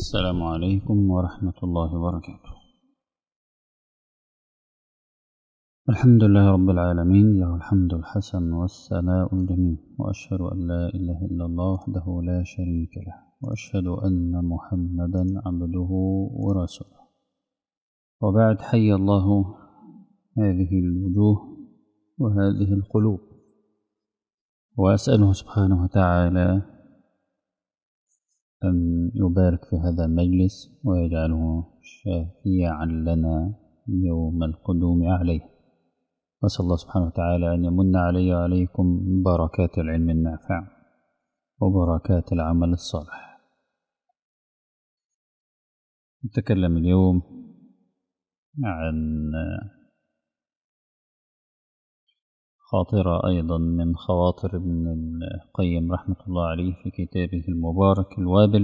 السلام عليكم ورحمة الله وبركاته الحمد لله رب العالمين له الحمد الحسن والثناء الجميل وأشهد أن لا إله إلا الله وحده لا شريك له وأشهد أن محمدا عبده ورسوله وبعد حي الله هذه الوجوه وهذه القلوب وأسأله سبحانه وتعالى أن يبارك في هذا المجلس ويجعله شافيعا لنا يوم القدوم عليه وأسأل الله سبحانه وتعالى أن يمن علي وعليكم بركات العلم النافع وبركات العمل الصالح نتكلم اليوم عن خاطرة أيضا من خواطر ابن القيم رحمة الله عليه في كتابه المبارك الوابل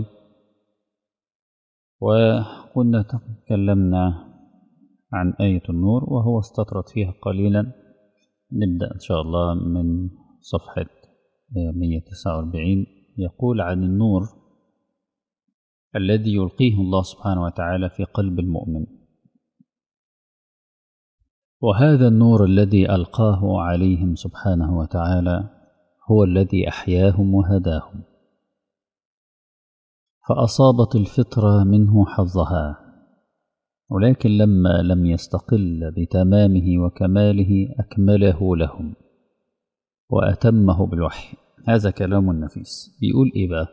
وكنا تكلمنا عن آية النور وهو استطرد فيها قليلا نبدأ إن شاء الله من صفحة 149 يقول عن النور الذي يلقيه الله سبحانه وتعالى في قلب المؤمن وهذا النور الذي ألقاه عليهم سبحانه وتعالى هو الذي أحياهم وهداهم فأصابت الفطرة منه حظها ولكن لما لم يستقل بتمامه وكماله أكمله لهم وأتمه بالوحي هذا كلام نفيس بيقول إيه بقى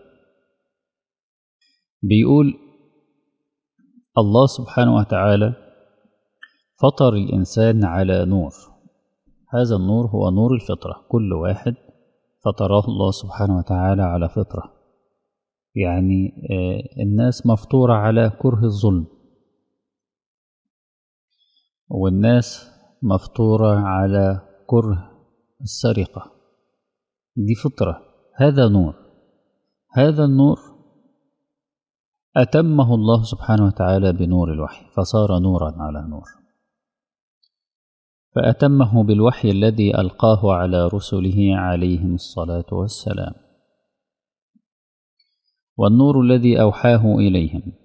بيقول الله سبحانه وتعالى فطر الإنسان على نور هذا النور هو نور الفطرة كل واحد فطره الله سبحانه وتعالى على فطرة يعني الناس مفطورة على كره الظلم والناس مفطورة على كره السرقة دي فطرة هذا نور هذا النور أتمه الله سبحانه وتعالى بنور الوحي فصار نورا على نور فأتمه بالوحي الذي ألقاه على رسله عليهم الصلاة والسلام والنور الذي أوحاه إليهم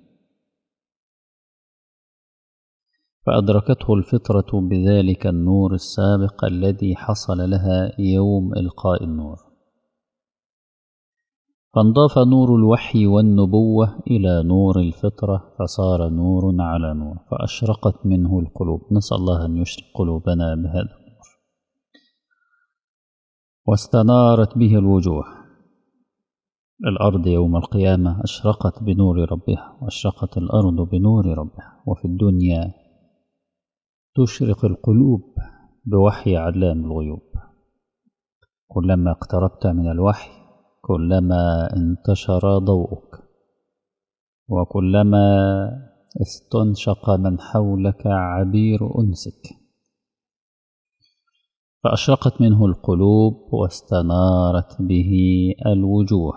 فأدركته الفطرة بذلك النور السابق الذي حصل لها يوم إلقاء النور فانضاف نور الوحي والنبوة إلى نور الفطرة فصار نور على نور فأشرقت منه القلوب نسأل الله أن يشرق قلوبنا بهذا النور واستنارت به الوجوه الأرض يوم القيامة أشرقت بنور ربها وأشرقت الأرض بنور ربها وفي الدنيا تشرق القلوب بوحي علام الغيوب كلما اقتربت من الوحي كلما انتشر ضوءك وكلما استنشق من حولك عبير انسك فاشرقت منه القلوب واستنارت به الوجوه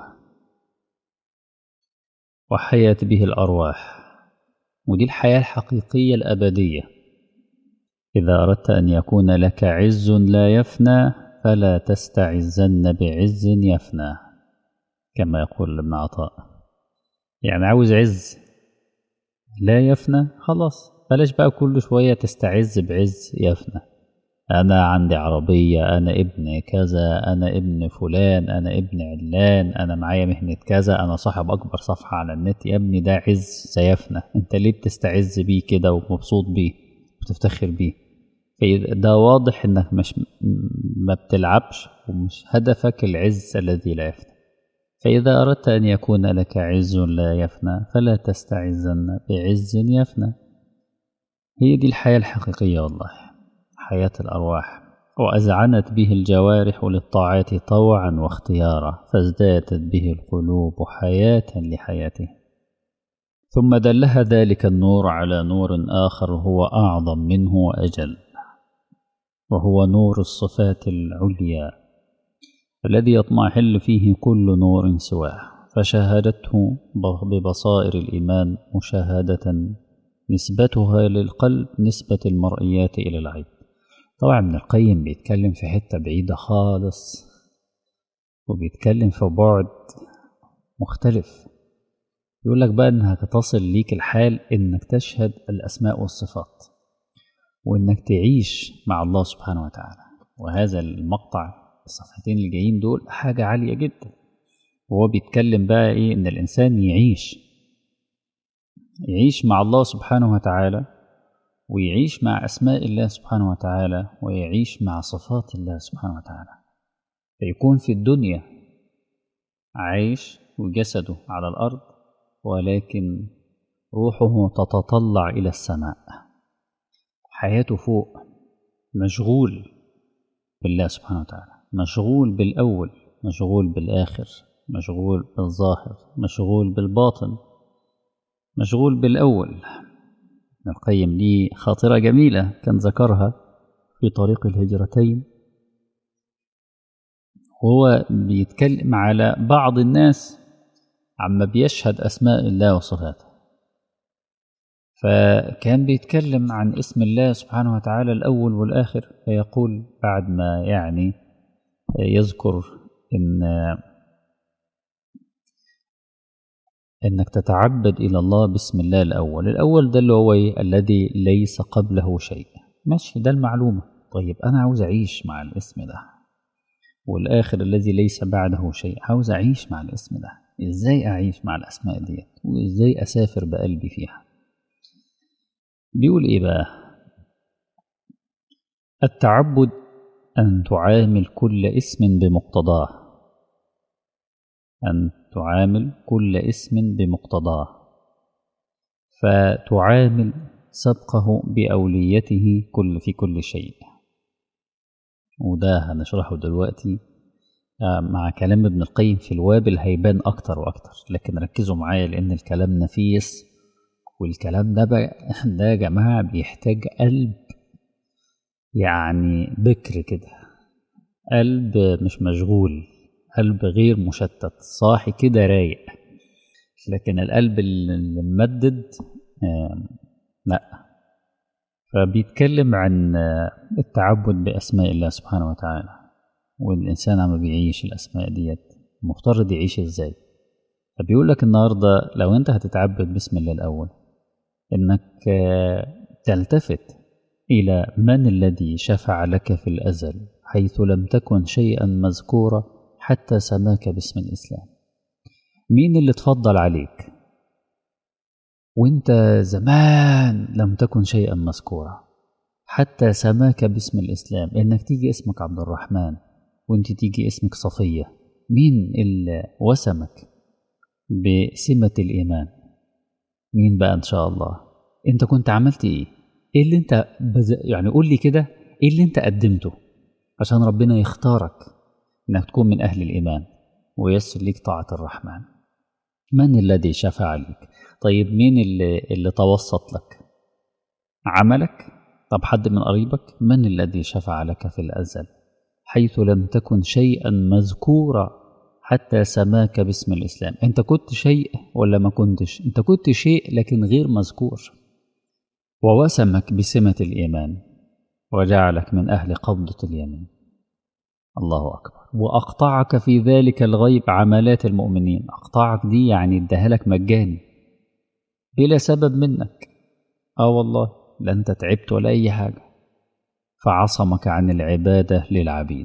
وحيت به الارواح ودي الحياه الحقيقيه الابديه اذا اردت ان يكون لك عز لا يفنى فلا تستعزن بعز يفنى كما يقول ابن عطاء يعني عاوز عز لا يفنى خلاص بلاش بقى كل شوية تستعز بعز يفنى أنا عندي عربية أنا ابن كذا أنا ابن فلان أنا ابن علان أنا معايا مهنة كذا أنا صاحب أكبر صفحة على النت يا ابني ده عز سيفنى أنت ليه بتستعز بيه كده ومبسوط بيه وتفتخر بيه ده واضح إنك مش ما بتلعبش ومش هدفك العز الذي لا يفنى فإذا أردت أن يكون لك عز لا يفنى فلا تستعزن بعز يفنى هي دي الحياة الحقيقية والله حياة الأرواح وأذعنت به الجوارح للطاعات طوعا واختيارا فازدادت به القلوب حياة لحياته ثم دلها ذلك النور على نور آخر هو أعظم منه وأجل وهو نور الصفات العليا الذي يطمحل فيه كل نور سواه فشاهدته ببصائر الإيمان مشاهدة نسبتها للقلب نسبة المرئيات إلى العين طبعا ابن القيم بيتكلم في حتة بعيدة خالص وبيتكلم في بعد مختلف يقول لك بقى انها تصل ليك الحال انك تشهد الاسماء والصفات وانك تعيش مع الله سبحانه وتعالى وهذا المقطع الصفحتين اللي جايين دول حاجة عالية جدا وهو بيتكلم بقى ايه ان الانسان يعيش يعيش مع الله سبحانه وتعالى ويعيش مع اسماء الله سبحانه وتعالى ويعيش مع صفات الله سبحانه وتعالى فيكون في الدنيا عايش وجسده على الارض ولكن روحه تتطلع الى السماء حياته فوق مشغول بالله سبحانه وتعالى مشغول بالاول مشغول بالاخر مشغول بالظاهر مشغول بالباطن مشغول بالاول ابن القيم ليه خاطره جميله كان ذكرها في طريق الهجرتين هو بيتكلم على بعض الناس عما بيشهد أسماء الله وصفاته فكان بيتكلم عن اسم الله سبحانه وتعالى الأول والآخر فيقول بعد ما يعني يذكر إن إنك تتعبد إلى الله باسم الله الأول الأول ده اللي هو إيه؟ الذي ليس قبله شيء ماشي ده المعلومة طيب أنا عاوز أعيش مع الاسم ده والآخر الذي ليس بعده شيء عاوز أعيش مع الاسم ده إزاي أعيش مع الأسماء ديت وإزاي أسافر بقلبي فيها بيقول إيه بقى التعبد أن تعامل كل اسم بمقتضاه أن تعامل كل اسم بمقتضاه فتعامل سبقه بأوليته كل في كل شيء وده هنشرحه دلوقتي مع كلام ابن القيم في الوابل هيبان أكتر وأكتر لكن ركزوا معايا لأن الكلام نفيس والكلام ده بقى ده يا جماعة بيحتاج قلب يعني بكر كده قلب مش مشغول قلب غير مشتت صاحي كده رايق لكن القلب اللي ممدد لا فبيتكلم عن التعبد بأسماء الله سبحانه وتعالى والإنسان عم بيعيش الأسماء ديت مفترض يعيش إزاي فبيقول لك النهاردة لو أنت هتتعبد بسم الله الأول إنك تلتفت إلى من الذي شفع لك في الأزل حيث لم تكن شيئا مذكورا حتى سماك باسم الإسلام مين اللي تفضل عليك وانت زمان لم تكن شيئا مذكورا حتى سماك باسم الإسلام إنك تيجي اسمك عبد الرحمن وانت تيجي اسمك صفية مين اللي وسمك بسمة الإيمان مين بقى إن شاء الله انت كنت عملت ايه ايه اللي انت بز... يعني قول لي كده ايه اللي انت قدمته عشان ربنا يختارك انك تكون من اهل الايمان ويسر ليك طاعه الرحمن من الذي شفع لك طيب مين اللي, اللي توسط لك عملك طب حد من قريبك من الذي شفع لك في الازل حيث لم تكن شيئا مذكورا حتى سماك باسم الاسلام انت كنت شيء ولا ما كنتش انت كنت شيء لكن غير مذكور ووسمك بسمة الإيمان وجعلك من أهل قبضة اليمين الله أكبر وأقطعك في ذلك الغيب عملات المؤمنين أقطعك دي يعني اداها لك مجاني بلا سبب منك آه والله لا أنت تعبت ولا أي حاجة فعصمك عن العبادة للعبيد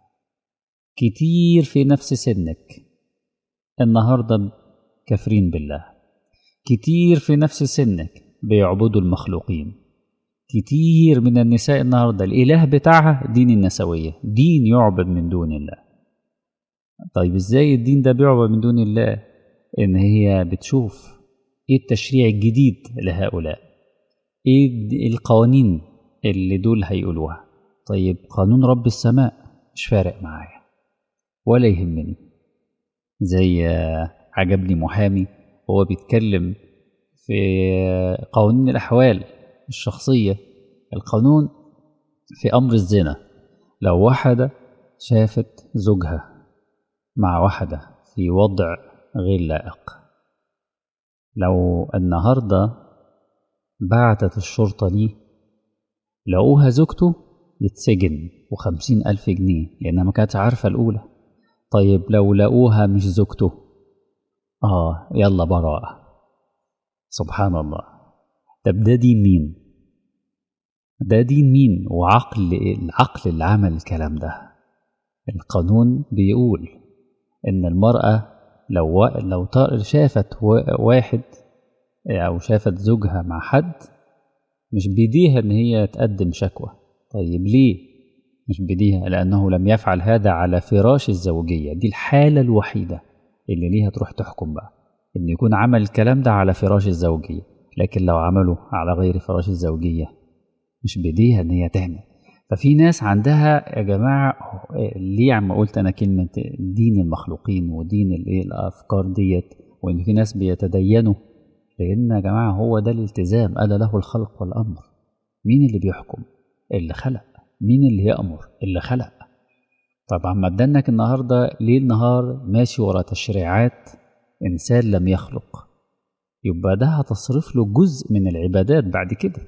كتير في نفس سنك النهاردة كافرين بالله كتير في نفس سنك بيعبدوا المخلوقين كتير من النساء النهاردة الإله بتاعها دين النسوية دين يعبد من دون الله طيب ازاي الدين ده بيعبد من دون الله ان هي بتشوف ايه التشريع الجديد لهؤلاء ايه القوانين اللي دول هيقولوها طيب قانون رب السماء مش فارق معايا ولا يهمني زي عجبني محامي وهو بيتكلم في قوانين الأحوال الشخصية القانون في أمر الزنا لو واحدة شافت زوجها مع واحدة في وضع غير لائق لو النهاردة بعتت الشرطة ليه لقوها زوجته يتسجن وخمسين ألف جنيه لأنها ما كانتش عارفة الأولى طيب لو لقوها مش زوجته آه يلا براءة سبحان الله طب ده دين مين ده دين مين وعقل العقل اللي عمل الكلام ده القانون بيقول ان المرأة لو لو شافت واحد او شافت زوجها مع حد مش بيديها ان هي تقدم شكوى طيب ليه مش بديها لأنه لم يفعل هذا على فراش الزوجية دي الحالة الوحيدة اللي ليها تروح تحكم بقى إن يكون عمل الكلام ده على فراش الزوجية لكن لو عمله على غير فراش الزوجية مش بديها إن هي تعمل ففي ناس عندها يا جماعة ليه عم قلت أنا كلمة دين المخلوقين ودين الإيه الأفكار ديت وإن في ناس بيتدينوا لأن يا جماعة هو ده الالتزام ألا له الخلق والأمر مين اللي بيحكم اللي خلق مين اللي يأمر اللي خلق طبعا ما ادانك النهارده ليل نهار ماشي ورا تشريعات انسان لم يخلق يبقى ده هتصرف له جزء من العبادات بعد كده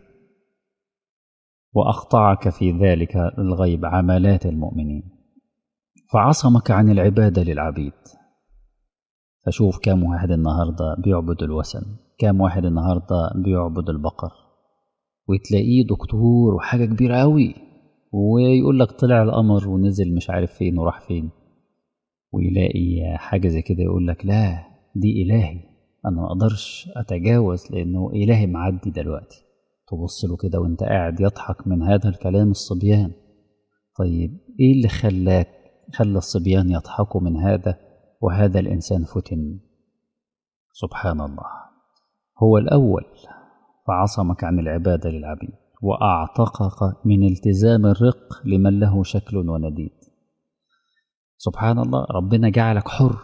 واقطعك في ذلك الغيب عملات المؤمنين فعصمك عن العباده للعبيد فشوف كام واحد النهارده بيعبد الوثن كام واحد النهارده بيعبد البقر وتلاقيه دكتور وحاجه كبيره قوي ويقول لك طلع القمر ونزل مش عارف فين وراح فين ويلاقي حاجة زي كده يقول لك لا دي إلهي أنا ما أقدرش أتجاوز لأنه إلهي معدي دلوقتي تبص له كده وأنت قاعد يضحك من هذا الكلام الصبيان طيب إيه اللي خلاك خلى الصبيان يضحكوا من هذا وهذا الإنسان فتن سبحان الله هو الأول فعصمك عن العبادة للعبيد وأعتقك من التزام الرق لمن له شكل ونديد سبحان الله ربنا جعلك حر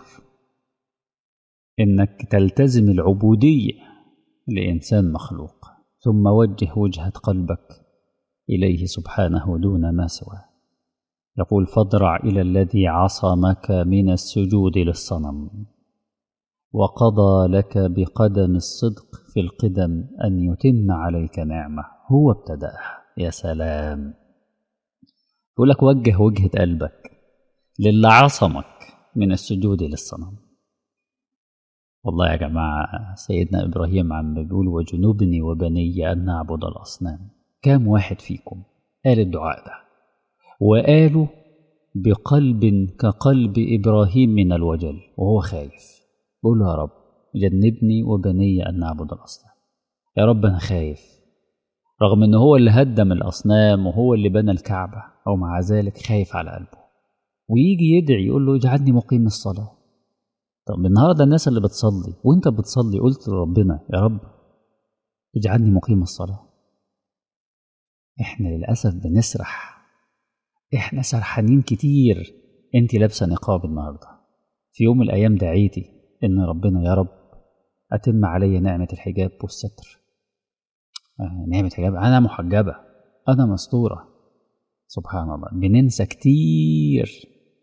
إنك تلتزم العبودية لإنسان مخلوق ثم وجه وجهة قلبك إليه سبحانه دون ما سواه يقول فاضرع إلى الذي عصمك من السجود للصنم وقضى لك بقدم الصدق في القدم أن يتم عليك نعمة هو ابتدأها يا سلام يقول لك وجه وجهة قلبك للي عصمك من السجود للصنم والله يا جماعة سيدنا إبراهيم عم بيقول وجنوبني وبني أن نعبد الأصنام كام واحد فيكم قال الدعاء ده وقالوا بقلب كقلب إبراهيم من الوجل وهو خايف قول يا رب جنبني وبني أن نعبد الأصنام يا رب أنا خايف رغم أنه هو اللي هدم الأصنام وهو اللي بنى الكعبة أو مع ذلك خايف على قلبه ويجي يدعي يقول له اجعلني مقيم الصلاة طب النهارده الناس اللي بتصلي وانت بتصلي قلت لربنا يا رب اجعلني مقيم الصلاة احنا للأسف بنسرح احنا سرحانين كتير انت لابسة نقاب النهاردة في يوم من الأيام دعيتي إن ربنا يا رب أتم علي نعمة الحجاب والستر نعمة حجاب أنا محجبة أنا مستورة سبحان الله بننسى كتير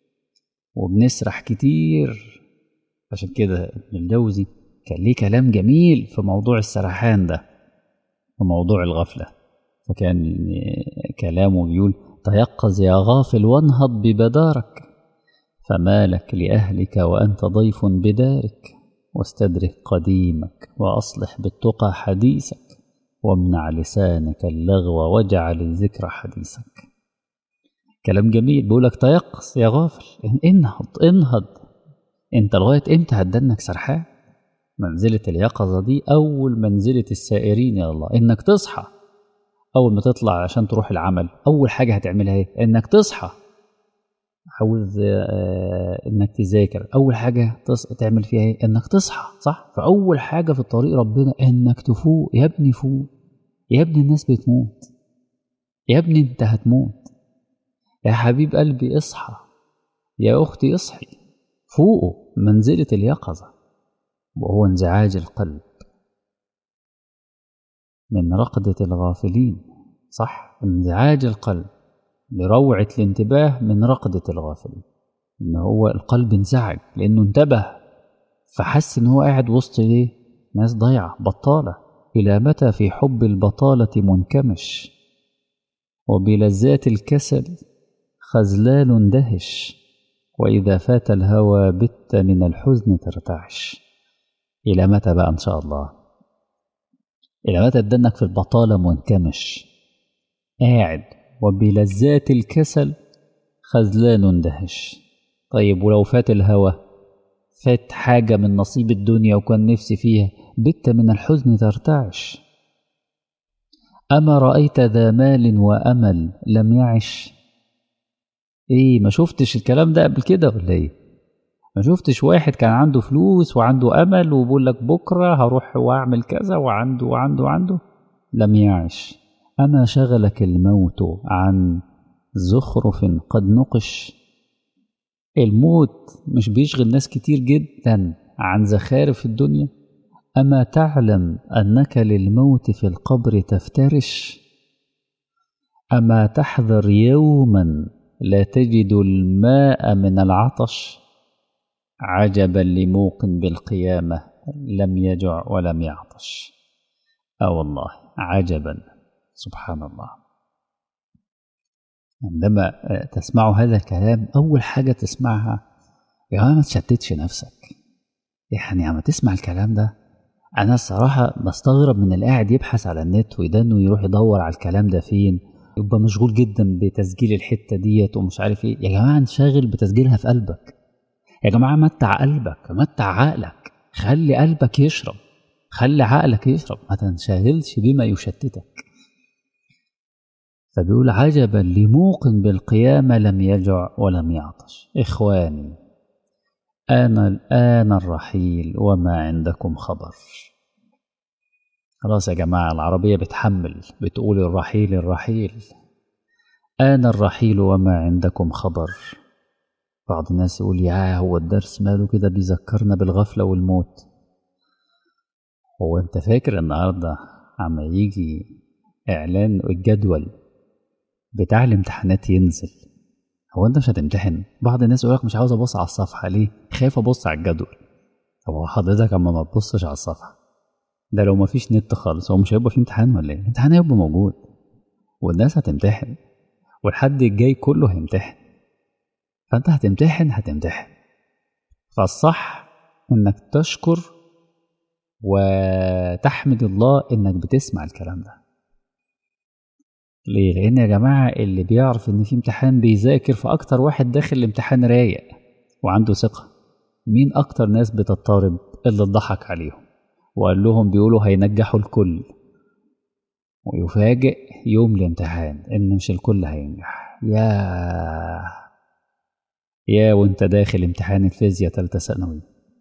وبنسرح كتير عشان كده ابن الجوزي كان ليه كلام جميل في موضوع السرحان ده في موضوع الغفلة فكان كلامه بيقول تيقظ يا غافل وانهض ببدارك فما لك لأهلك وأنت ضيف بدارك واستدرك قديمك وأصلح بالتقى حديثك وامنع لسانك اللغو واجعل الذكر حديثك كلام جميل بيقولك تيقظ يا غافل انهض انهض انت لغاية امتى هتدنك سرحان منزلة اليقظة دي أول منزلة السائرين يا الله إنك تصحى أول ما تطلع عشان تروح العمل أول حاجة هتعملها إيه؟ إنك تصحى عاوز انك تذاكر اول حاجه تص... تعمل فيها ايه انك تصحى صح فاول حاجه في الطريق ربنا انك تفوق يا ابني فوق يا ابني الناس بتموت يا ابني انت هتموت يا حبيب قلبي اصحى يا اختي اصحي فوقوا منزله اليقظه وهو انزعاج القلب من رقده الغافلين صح انزعاج القلب لروعة الانتباه من رقدة الغافلين إن هو القلب انزعج لأنه انتبه فحس إن هو قاعد وسط إيه؟ ناس ضايعة بطالة إلى متى في حب البطالة منكمش وبلذات الكسل خذلان دهش وإذا فات الهوى بت من الحزن ترتعش إلى متى بقى إن شاء الله العبادة تدنك في البطالة منكمش قاعد وبلذات الكسل خذلان دهش طيب ولو فات الهوى فات حاجة من نصيب الدنيا وكان نفسي فيها بت من الحزن ترتعش أما رأيت ذا مال وأمل لم يعش إيه ما شفتش الكلام ده قبل كده ولا إيه ما شفتش واحد كان عنده فلوس وعنده أمل وبيقول لك بكرة هروح وأعمل كذا وعنده وعنده وعنده لم يعش أما شغلك الموت عن زخرف قد نقش الموت مش بيشغل ناس كتير جدا عن زخارف الدنيا أما تعلم أنك للموت في القبر تفترش أما تحذر يوما لا تجد الماء من العطش عجبا لموقن بالقيامة لم يجع ولم يعطش آه والله عجبا سبحان الله عندما تسمع هذا الكلام أول حاجة تسمعها يا ما تشتتش نفسك يعني عم تسمع الكلام ده أنا الصراحة بستغرب من اللي قاعد يبحث على النت ويدنه يروح يدور على الكلام ده فين يبقى مشغول جدا بتسجيل الحتة ديت ومش عارف ايه يا جماعة انشغل بتسجيلها في قلبك يا جماعة متع قلبك متع عقلك خلي قلبك يشرب خلي عقلك يشرب ما تنشغلش بما يشتتك فبيقول عجبا لموقن بالقيامة لم يجع ولم يعطش إخواني آن الآن الرحيل وما عندكم خبر خلاص يا جماعة العربية بتحمل بتقول الرحيل الرحيل آن الرحيل وما عندكم خبر بعض الناس يقول يا هو الدرس ماله كده بيذكرنا بالغفلة والموت هو انت فاكر النهاردة عم يجي إعلان الجدول بتاع الامتحانات ينزل هو انت مش هتمتحن بعض الناس يقولك مش عاوز ابص على الصفحة ليه خايف ابص على الجدول هو حضرتك اما ما تبصش على الصفحة ده لو ما فيش نت خالص هو مش هيبقى في امتحان ولا ايه الامتحان هيبقى موجود والناس هتمتحن والحد الجاي كله هيمتحن فانت هتمتحن هتمتحن فالصح انك تشكر وتحمد الله انك بتسمع الكلام ده ليه لان يا جماعه اللي بيعرف ان في امتحان بيذاكر فاكتر واحد داخل الامتحان رايق وعنده ثقه مين اكتر ناس بتضطرب اللي اتضحك عليهم وقال لهم بيقولوا هينجحوا الكل ويفاجئ يوم الامتحان ان مش الكل هينجح يا يا وانت داخل امتحان الفيزياء تالتة ثانوي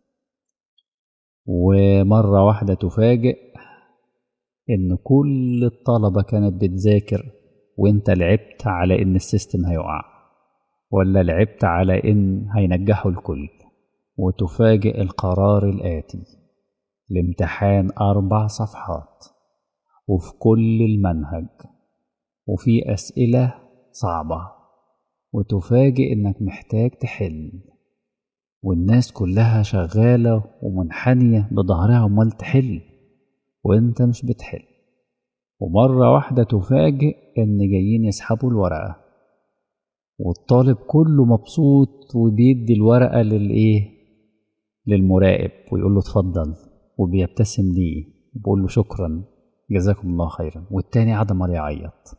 ومرة واحدة تفاجئ ان كل الطلبة كانت بتذاكر وانت لعبت على ان السيستم هيقع ولا لعبت على ان هينجحوا الكل وتفاجئ القرار الآتي الامتحان أربع صفحات وفي كل المنهج وفي أسئلة صعبة وتفاجئ إنك محتاج تحل والناس كلها شغالة ومنحنية بظهرها أمال تحل وإنت مش بتحل ومرة واحدة تفاجئ إن جايين يسحبوا الورقة والطالب كله مبسوط وبيدي الورقة للإيه للمراقب ويقول له اتفضل وبيبتسم ليه وبيقول له شكرا جزاكم الله خيرا والتاني عدم يعيط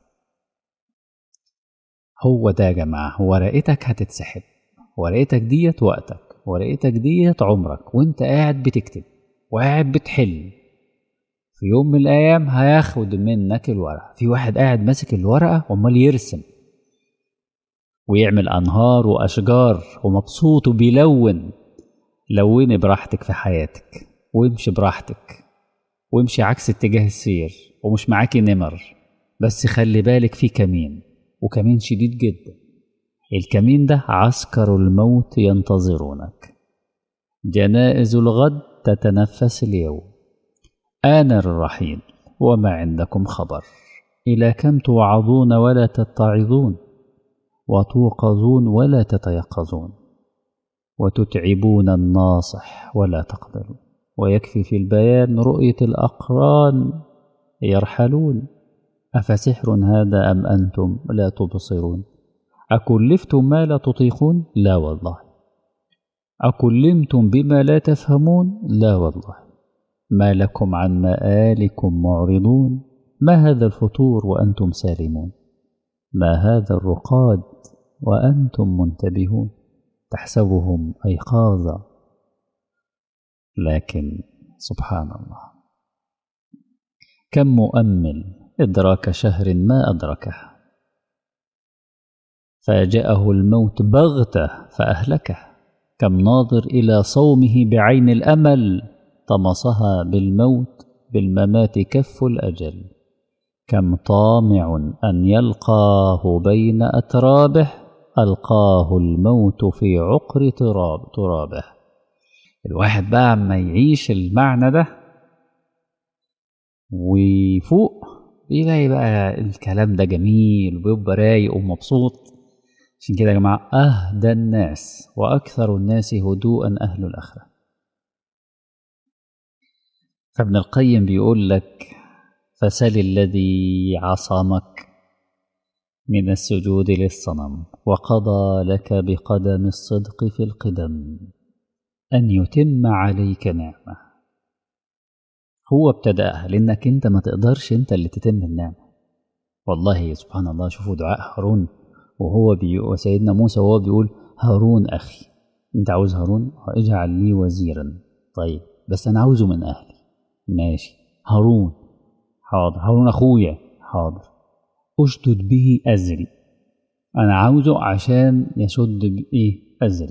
هو ده يا جماعة ورقتك هتتسحب ورقتك ديت وقتك ورقتك ديت عمرك وانت قاعد بتكتب وقاعد بتحل في يوم من الأيام هياخد منك الورقة في واحد قاعد ماسك الورقة وعمال يرسم ويعمل أنهار وأشجار ومبسوط وبيلون لوني براحتك في حياتك وامشي براحتك وامشي عكس اتجاه السير ومش معاكي نمر بس خلي بالك في كمين وكمين شديد جدا الكمين ده عسكر الموت ينتظرونك جنائز الغد تتنفس اليوم آن الرحيل وما عندكم خبر إلى كم توعظون ولا تتعظون وتوقظون ولا تتيقظون وتتعبون الناصح ولا تقبلون ويكفي في البيان رؤية الأقران يرحلون أفسحر هذا أم أنتم لا تبصرون أكلفتم ما لا تطيقون لا والله أكلمتم بما لا تفهمون لا والله ما لكم عن مآلكم معرضون ما هذا الفطور وأنتم سالمون ما هذا الرقاد وأنتم منتبهون تحسبهم أيقاظا لكن سبحان الله كم مؤمل إدراك شهر ما أدركه فاجأه الموت بغتة فأهلكه كم ناظر إلى صومه بعين الأمل طمسها بالموت بالممات كف الأجل كم طامع أن يلقاه بين أترابه ألقاه الموت في عقر تراب ترابه الواحد بقى عما يعيش المعنى ده ويفوق بيلاقي بقى الكلام ده جميل وبيبقى رايق ومبسوط عشان كده يا جماعة أهدى الناس وأكثر الناس هدوءا أهل الآخرة فابن القيم بيقول لك فسل الذي عصمك من السجود للصنم وقضى لك بقدم الصدق في القدم أن يتم عليك نعمة هو ابتدأها لأنك أنت ما تقدرش أنت اللي تتم النعمة والله سبحان الله شوفوا دعاء هارون وهو بيقول سيدنا موسى وهو بيقول هارون أخي أنت عاوز هارون اجعل لي وزيرا طيب بس أنا عاوزه من أهلي ماشي هارون حاضر هارون أخويا حاضر أشدد به أزري أنا عاوزه عشان يشد بإيه أزري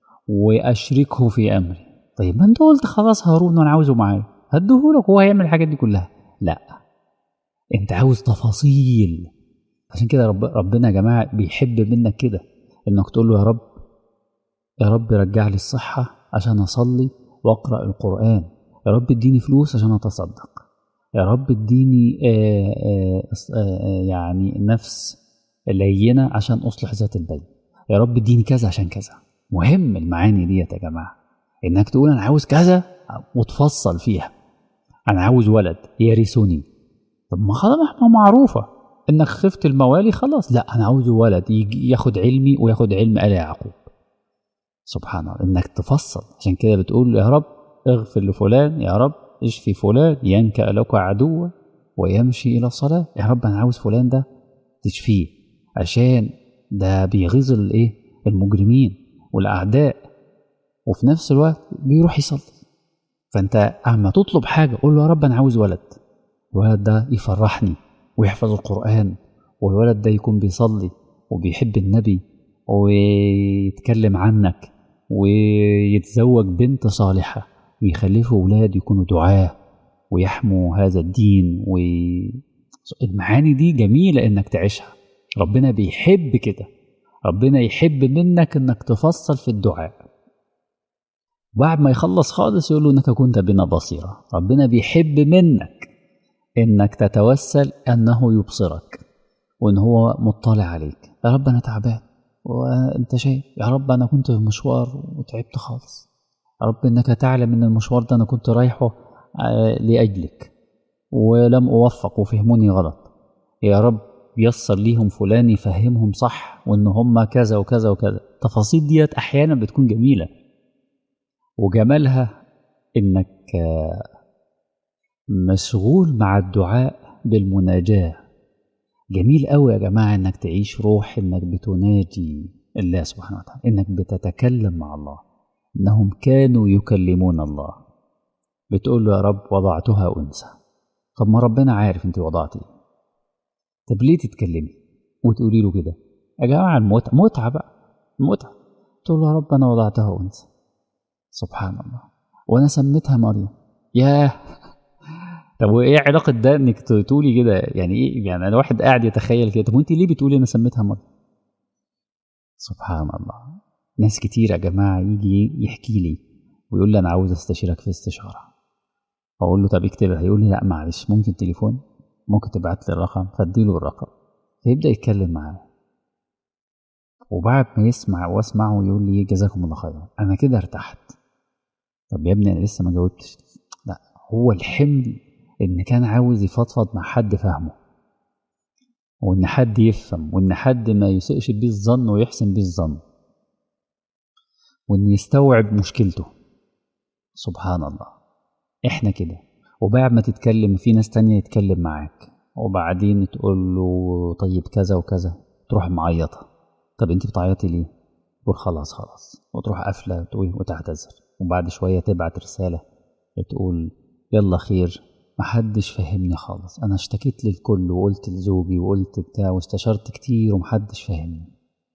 وأشركه في أمري طيب ما أنت قلت خلاص هارون وأنا عاوزه معايا هديهولك وهو هيعمل الحاجات دي كلها لا أنت عاوز تفاصيل عشان كده رب ربنا يا جماعة بيحب منك كده إنك تقول له يا رب يا رب رجع لي الصحة عشان أصلي وأقرأ القرآن يا رب اديني فلوس عشان أتصدق يا رب اديني آآ آآ يعني نفس لينة عشان أصلح ذات البين يا رب اديني كذا عشان كذا مهم المعاني ديت يا جماعة إنك تقول أنا عاوز كذا وتفصل فيها أنا عاوز ولد يرثني طب ما خلاص ما معروفة إنك خفت الموالي خلاص لا أنا عاوز ولد يجي ياخد علمي وياخد علم آل يعقوب سبحان الله إنك تفصل عشان كده بتقول يا رب اغفر لفلان يا رب اشفي فلان ينكأ لك عدوا ويمشي إلى الصلاة يا رب أنا عاوز فلان ده تشفيه عشان ده بيغيظ الايه المجرمين والأعداء وفي نفس الوقت بيروح يصلي فأنت أما تطلب حاجة قول له يا رب أنا عاوز ولد الولد ده يفرحني ويحفظ القرآن والولد ده يكون بيصلي وبيحب النبي ويتكلم عنك ويتزوج بنت صالحة ويخلفوا أولاد يكونوا دعاة ويحموا هذا الدين والمعاني دي جميلة إنك تعيشها ربنا بيحب كده ربنا يحب منك إنك تفصل في الدعاء بعد ما يخلص خالص يقول له إنك كنت بنا بصيرة ربنا بيحب منك إنك تتوسل أنه يبصرك وإن هو مطلع عليك يا رب أنا تعبان وأنت شايف يا رب أنا كنت في مشوار وتعبت خالص يا رب إنك تعلم إن المشوار ده أنا كنت رايحه لأجلك ولم أوفق وفهموني غلط يا رب يسر ليهم فلان يفهمهم صح وإن هم كذا وكذا وكذا التفاصيل ديت أحيانا بتكون جميلة وجمالها إنك مشغول مع الدعاء بالمناجاة جميل قوي يا جماعة إنك تعيش روح إنك بتناجي الله سبحانه وتعالى إنك بتتكلم مع الله إنهم كانوا يكلمون الله بتقول له يا رب وضعتها أنثى طب ما ربنا عارف أنت وضعتي طب ليه تتكلمي وتقولي له كده يا جماعة المتعة متعة بقى متعة تقول له يا رب أنا وضعتها أنثى سبحان الله وأنا سميتها مريم ياه طب وايه علاقه ده انك تقولي كده يعني ايه يعني انا واحد قاعد يتخيل كده طب وانت ليه بتقولي انا سميتها مريم سبحان الله ناس كتير يا جماعه يجي يحكي لي ويقول لي انا عاوز استشيرك في استشاره اقول له طب اكتبها يقول لي لا معلش ممكن تليفون ممكن تبعت لي الرقم فاديله الرقم فيبدا يتكلم معاه وبعد ما يسمع واسمعه يقول لي جزاكم الله خيرا انا كده ارتحت طب يا ابني انا لسه ما جاوبتش لا هو الحمل ان كان عاوز يفضفض مع حد فاهمه وان حد يفهم وان حد ما يسئش بيه الظن ويحسن بيه الظن وان يستوعب مشكلته سبحان الله احنا كده وبعد ما تتكلم في ناس تانية يتكلم معاك وبعدين تقول له طيب كذا وكذا تروح معيطة طب انت بتعيطي ليه تقول خلاص خلاص وتروح قافلة وتقول وتعتذر وبعد شوية تبعت رسالة تقول يلا خير محدش فهمني خالص انا اشتكيت للكل وقلت لزوجي وقلت بتاع واستشرت كتير ومحدش فهمني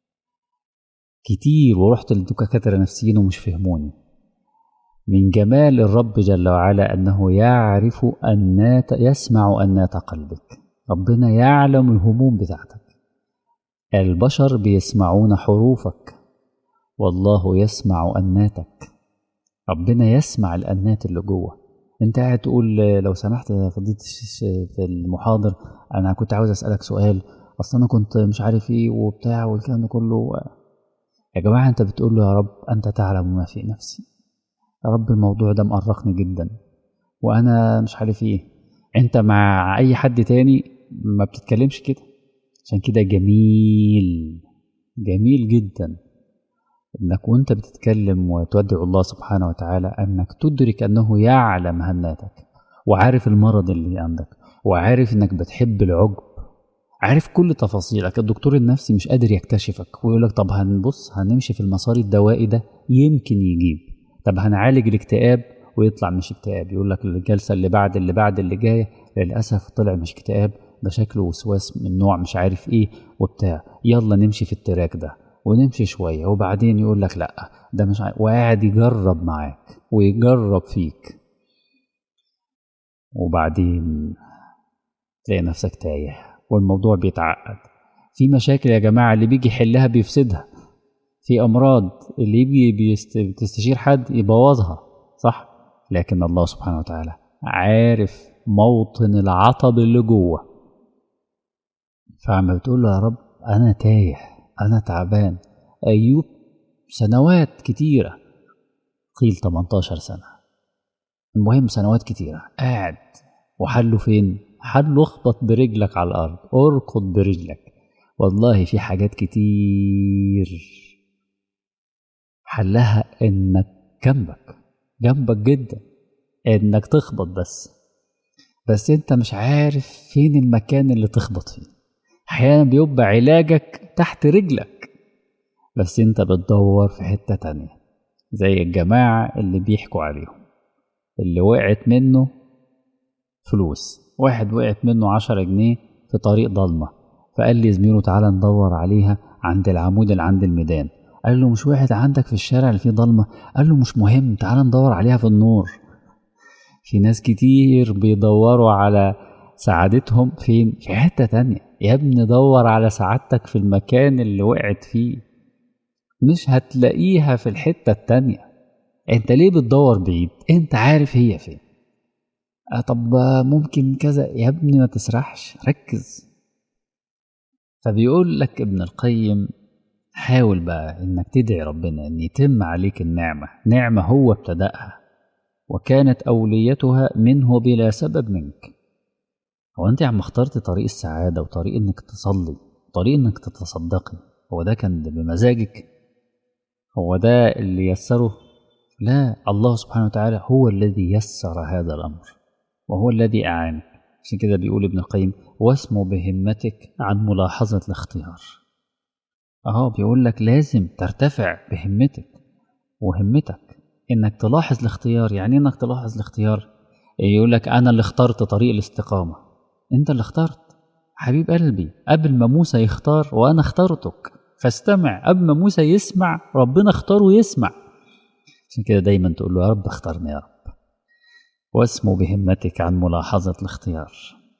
كتير ورحت لدكاترة نفسيين ومش فهموني من جمال الرب جل وعلا أنه يعرف أنات يسمع أنات قلبك ربنا يعلم الهموم بتاعتك البشر بيسمعون حروفك والله يسمع أناتك ربنا يسمع الأنات اللي جوه انت قاعد تقول لو سمحت يا فضيلة في المحاضر انا كنت عاوز اسالك سؤال اصل انا كنت مش عارف ايه وبتاع والكلام ده كله يا جماعه انت بتقول له يا رب انت تعلم ما في نفسي يا رب الموضوع ده مقرقني جدا وانا مش عارف ايه انت مع اي حد تاني ما بتتكلمش كده عشان كده جميل جميل جدا انك وانت بتتكلم وتودع الله سبحانه وتعالى انك تدرك انه يعلم هناتك وعارف المرض اللي عندك وعارف انك بتحب العجب عارف كل تفاصيلك الدكتور النفسي مش قادر يكتشفك ويقول لك طب هنبص هنمشي في المسار الدوائي ده يمكن يجيب طب هنعالج الاكتئاب ويطلع مش اكتئاب يقول لك الجلسه اللي بعد اللي بعد اللي جايه للاسف طلع مش اكتئاب ده شكله وسواس من نوع مش عارف ايه وبتاع يلا نمشي في التراك ده ونمشي شويه وبعدين يقول لك لا ده مش عارف وقاعد يجرب معاك ويجرب فيك وبعدين تلاقي نفسك تايه والموضوع بيتعقد في مشاكل يا جماعه اللي بيجي يحلها بيفسدها في امراض اللي يجي بيست... بتستشير حد يبوظها صح لكن الله سبحانه وتعالى عارف موطن العطب اللي جوه فعما بتقول له يا رب انا تايه انا تعبان ايوب سنوات كتيره قيل 18 سنه المهم سنوات كتيره قاعد وحله فين حله اخبط برجلك على الارض اركض برجلك والله في حاجات كتير حلها انك جنبك جنبك جدا انك تخبط بس بس انت مش عارف فين المكان اللي تخبط فيه احيانا بيبقى علاجك تحت رجلك بس انت بتدور في حتة تانية زي الجماعة اللي بيحكوا عليهم اللي وقعت منه فلوس واحد وقعت منه عشرة جنيه في طريق ضلمة فقال لي زميله تعالى ندور عليها عند العمود اللي عند الميدان قال له مش وقعت عندك في الشارع اللي فيه ضلمة قال له مش مهم تعالى ندور عليها في النور في ناس كتير بيدوروا على سعادتهم فين في حتة تانية يا ابني دور على سعادتك في المكان اللي وقعت فيه مش هتلاقيها في الحتة التانية انت ليه بتدور بعيد انت عارف هي فين آه طب ممكن كذا يا ابني ما تسرحش ركز فبيقول لك ابن القيم حاول بقى انك تدعي ربنا ان يتم عليك النعمة نعمة هو ابتدأها وكانت أوليتها منه بلا سبب منك هو انت يا عم اخترت طريق السعادة وطريق انك تصلي طريق انك تتصدقي هو ده كان بمزاجك هو ده اللي يسره لا الله سبحانه وتعالى هو الذي يسر هذا الأمر وهو الذي أعانك عشان كده بيقول ابن القيم واسمو بهمتك عن ملاحظة الاختيار اهو بيقول لك لازم ترتفع بهمتك وهمتك انك تلاحظ الاختيار يعني انك تلاحظ الاختيار يقول لك انا اللي اخترت طريق الاستقامة انت اللي اخترت حبيب قلبي قبل ما موسى يختار وانا اخترتك فاستمع قبل ما موسى يسمع ربنا اختاره يسمع عشان كده دايما تقول له يا رب اختارني يا رب واسمو بهمتك عن ملاحظة الاختيار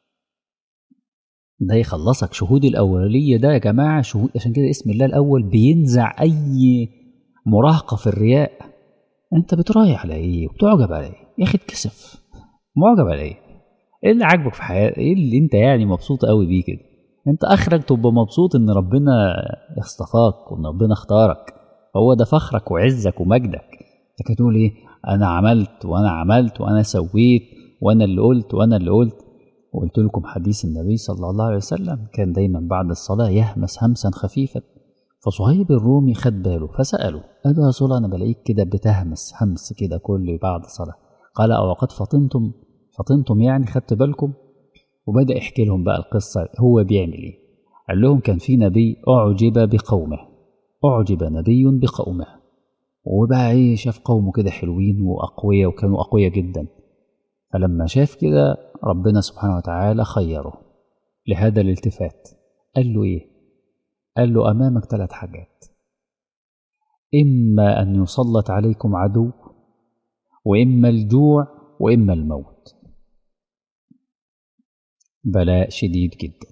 ده يخلصك شهود الأولية ده يا جماعة شهود عشان كده اسم الله الأول بينزع أي مراهقة في الرياء أنت بترايح على إيه وبتعجب على إيه يا أخي اتكسف معجب على إيه إيه اللي عاجبك في حياتك إيه اللي أنت يعني مبسوط قوي بيه كده أنت آخرك تبقى مبسوط إن ربنا اصطفاك وإن ربنا اختارك هو ده فخرك وعزك ومجدك لكن تقول إيه أنا عملت وأنا عملت وأنا سويت وأنا اللي قلت وأنا اللي قلت وقلت لكم حديث النبي صلى الله عليه وسلم كان دايما بعد الصلاة يهمس همسا خفيفا فصهيب الرومي خد باله فسأله قال له يا رسول انا بلاقيك كده بتهمس همس كده كل بعد صلاة قال أو قد فطنتم فطنتم يعني خدت بالكم وبدأ يحكي لهم بقى القصة هو بيعمل إيه قال لهم كان في نبي أعجب بقومه أعجب نبي بقومه وبقى إيه شاف قومه كده حلوين وأقوياء وكانوا أقوياء جدا فلما شاف كده ربنا سبحانه وتعالى خيره لهذا الالتفات قال له إيه قال له أمامك ثلاث حاجات إما أن يسلط عليكم عدو وإما الجوع وإما الموت بلاء شديد جدا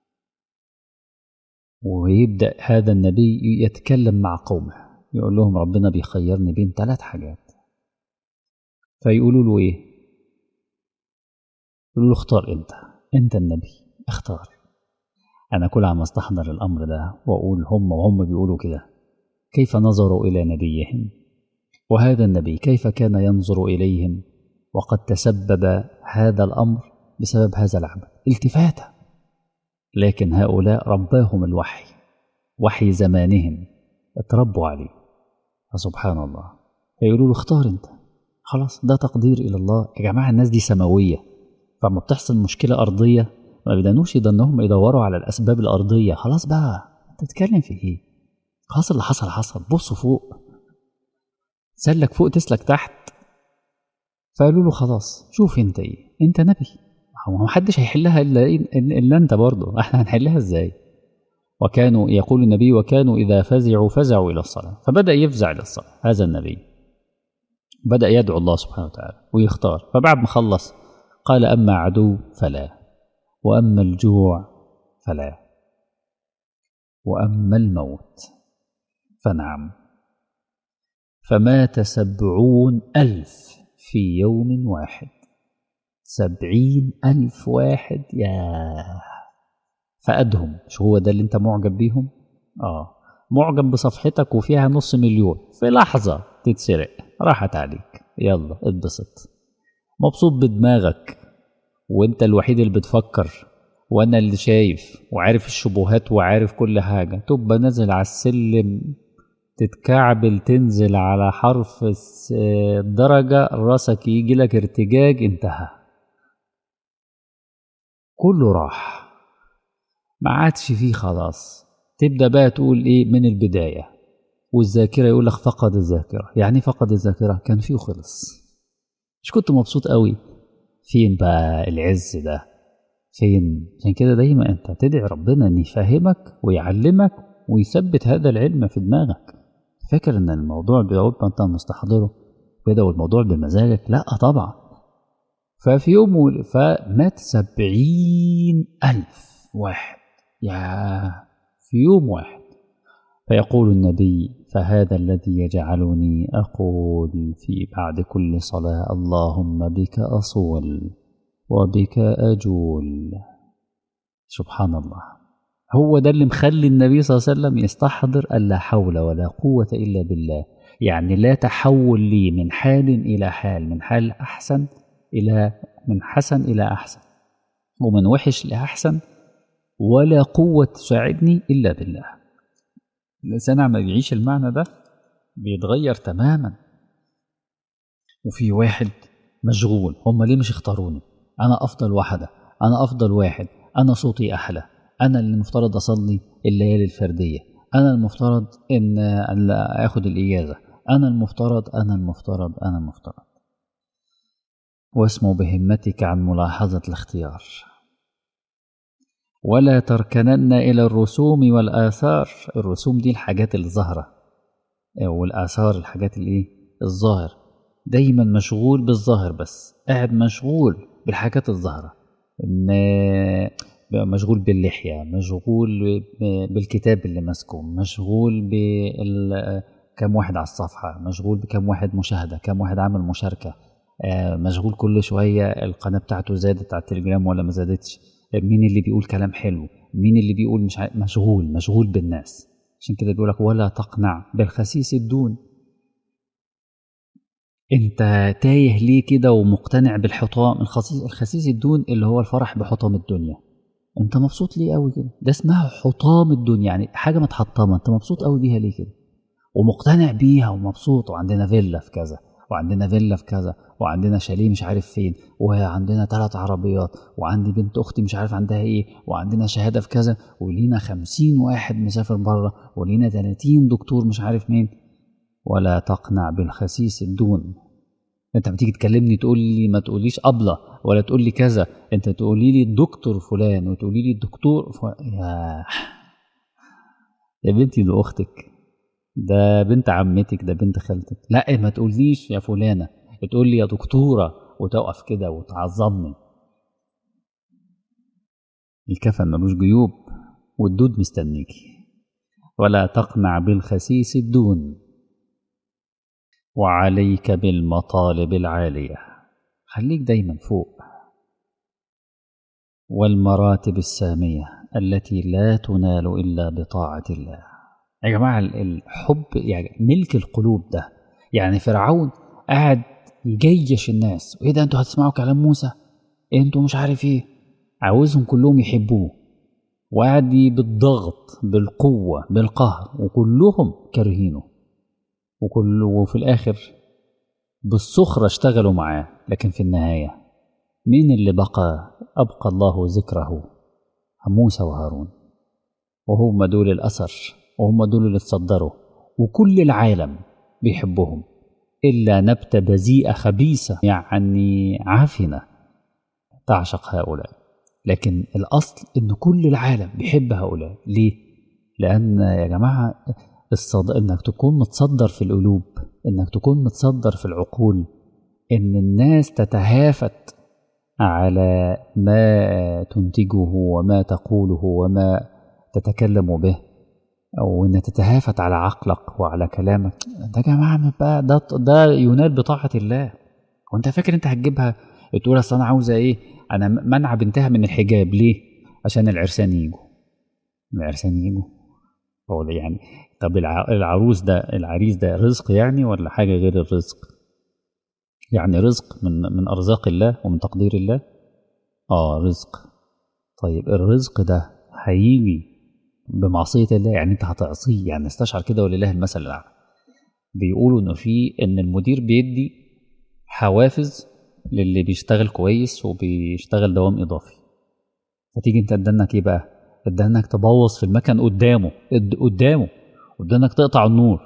ويبدأ هذا النبي يتكلم مع قومه يقول لهم ربنا بيخيرني بين ثلاث حاجات فيقولوا له ايه يقولوا له اختار انت انت النبي اختار انا كل عم استحضر الامر ده واقول هم وهم بيقولوا كده كيف نظروا الى نبيهم وهذا النبي كيف كان ينظر اليهم وقد تسبب هذا الامر بسبب هذا العمل التفاته لكن هؤلاء رباهم الوحي وحي زمانهم اتربوا عليه فسبحان الله فيقولوا له اختار انت خلاص ده تقدير الى الله يا جماعه الناس دي سماويه فلما بتحصل مشكله ارضيه ما بيدانوش انهم يدوروا على الاسباب الارضيه خلاص بقى انت بتتكلم في ايه خلاص اللي حصل حصل بصوا فوق سلك فوق تسلك تحت فقالوا له خلاص شوف انت ايه انت نبي هو محدش هيحلها الا الا انت برضه احنا هنحلها ازاي وكانوا يقول النبي وكانوا اذا فزعوا فزعوا الى الصلاه فبدا يفزع الى الصلاه هذا النبي بدا يدعو الله سبحانه وتعالى ويختار فبعد ما خلص قال اما عدو فلا واما الجوع فلا واما الموت فنعم فمات سبعون الف في يوم واحد سبعين ألف واحد يا فقدهم مش هو ده اللي انت معجب بيهم اه معجب بصفحتك وفيها نص مليون في لحظة تتسرق راحت عليك يلا اتبسط مبسوط بدماغك وانت الوحيد اللي بتفكر وانا اللي شايف وعارف الشبهات وعارف كل حاجة تبقى نازل على السلم تتكعبل تنزل على حرف الدرجة راسك يجي لك ارتجاج انتهى كله راح ما عادش فيه خلاص تبدا بقى تقول ايه من البدايه والذاكره يقول لك فقد الذاكره يعني فقد الذاكره كان فيه خلص مش كنت مبسوط قوي فين بقى العز ده فين عشان كده دايما انت تدعي ربنا ان يفهمك ويعلمك ويثبت هذا العلم في دماغك فاكر ان الموضوع بيقول انت مستحضره كده والموضوع بمزاجك لا طبعا ففي يوم فمات سبعين ألف واحد يا في يوم واحد فيقول النبي فهذا الذي يجعلني أقول في بعد كل صلاة اللهم بك أصول وبك أجول سبحان الله هو ده اللي مخلي النبي صلى الله عليه وسلم يستحضر أن لا حول ولا قوة إلا بالله يعني لا تحول لي من حال إلى حال من حال أحسن إلى من حسن إلى أحسن ومن وحش لأحسن ولا قوة تساعدني إلا بالله الإنسان عم بيعيش المعنى ده بيتغير تماما وفي واحد مشغول هم ليه مش اختاروني أنا أفضل واحدة أنا أفضل واحد أنا صوتي أحلى أنا اللي المفترض أصلي الليالي الفردية أنا المفترض إن آخد الإجازة أنا المفترض أنا المفترض أنا المفترض واسمو بهمتك عن ملاحظة الاختيار ولا تركنن إلى الرسوم والآثار الرسوم دي الحاجات الظاهرة والآثار الحاجات الإيه الظاهر دايما مشغول بالظاهر بس قاعد مشغول بالحاجات الظاهرة إن مشغول باللحية مشغول بالكتاب اللي ماسكه مشغول بال كم واحد على الصفحة مشغول بكم واحد مشاهدة كم واحد عمل مشاركة مشغول كل شوية القناة بتاعته زادت على التليجرام ولا ما زادتش مين اللي بيقول كلام حلو مين اللي بيقول مش ع... مشغول مشغول بالناس عشان كده بيقول لك ولا تقنع بالخسيس الدون انت تايه ليه كده ومقتنع بالحطام الخسيس الخسيس الدون اللي هو الفرح بحطام الدنيا انت مبسوط ليه قوي كده ده اسمها حطام الدنيا يعني حاجه متحطمه انت مبسوط قوي بيها ليه كده ومقتنع بيها ومبسوط وعندنا فيلا في كذا وعندنا فيلا في كذا وعندنا شاليه مش عارف فين وعندنا ثلاث عربيات وعندي بنت اختي مش عارف عندها ايه وعندنا شهاده في كذا ولينا خمسين واحد مسافر بره ولينا 30 دكتور مش عارف مين ولا تقنع بالخسيس الدون انت بتيجي تكلمني تقول لي ما تقوليش ابله ولا تقول لي كذا انت تقولي لي الدكتور فلان وتقولي لي الدكتور ف... يا يا بنتي ده اختك ده بنت عمتك ده بنت خالتك لا ما تقوليش يا فلانه تقول لي يا دكتوره وتقف كده وتعظمني الكفن ملوش جيوب والدود مستنيكي ولا تقنع بالخسيس الدون وعليك بالمطالب العاليه خليك دايما فوق والمراتب الساميه التي لا تنال الا بطاعه الله يا جماعه الحب يعني ملك القلوب ده يعني فرعون قاعد يجيش الناس وايه ده انتوا هتسمعوا كلام موسى انتوا مش عارف ايه عاوزهم كلهم يحبوه وقاعد بالضغط بالقوه بالقهر وكلهم كارهينه وكل وفي الاخر بالسخرة اشتغلوا معاه لكن في النهاية مين اللي بقى أبقى الله ذكره موسى وهارون وهم دول الأثر وهم دول اللي اتصدروا وكل العالم بيحبهم إلا نبتة بذيئة خبيثة يعني عافنة تعشق هؤلاء لكن الأصل إن كل العالم بيحب هؤلاء ليه؟ لأن يا جماعة الصد... إنك تكون متصدر في القلوب إنك تكون متصدر في العقول إن الناس تتهافت على ما تنتجه وما تقوله وما تتكلم به او ان تتهافت على عقلك وعلى كلامك ده يا جماعه بقى ده ده ينال بطاعه الله وانت فاكر انت هتجيبها تقول اصل انا عاوزه ايه انا منع بنتها من الحجاب ليه عشان العرسان يجوا العرسان يجوا هو ده يعني طب العروس ده العريس ده رزق يعني ولا حاجه غير الرزق يعني رزق من من ارزاق الله ومن تقدير الله اه رزق طيب الرزق ده هيجي بمعصية الله يعني انت هتعصيه يعني استشعر كده ولله المثل الاعلى بيقولوا انه في ان المدير بيدي حوافز للي بيشتغل كويس وبيشتغل دوام اضافي فتيجي انت قدامك ايه بقى قدامك تبوظ في المكن قدامه قدامه قدامك تقطع النور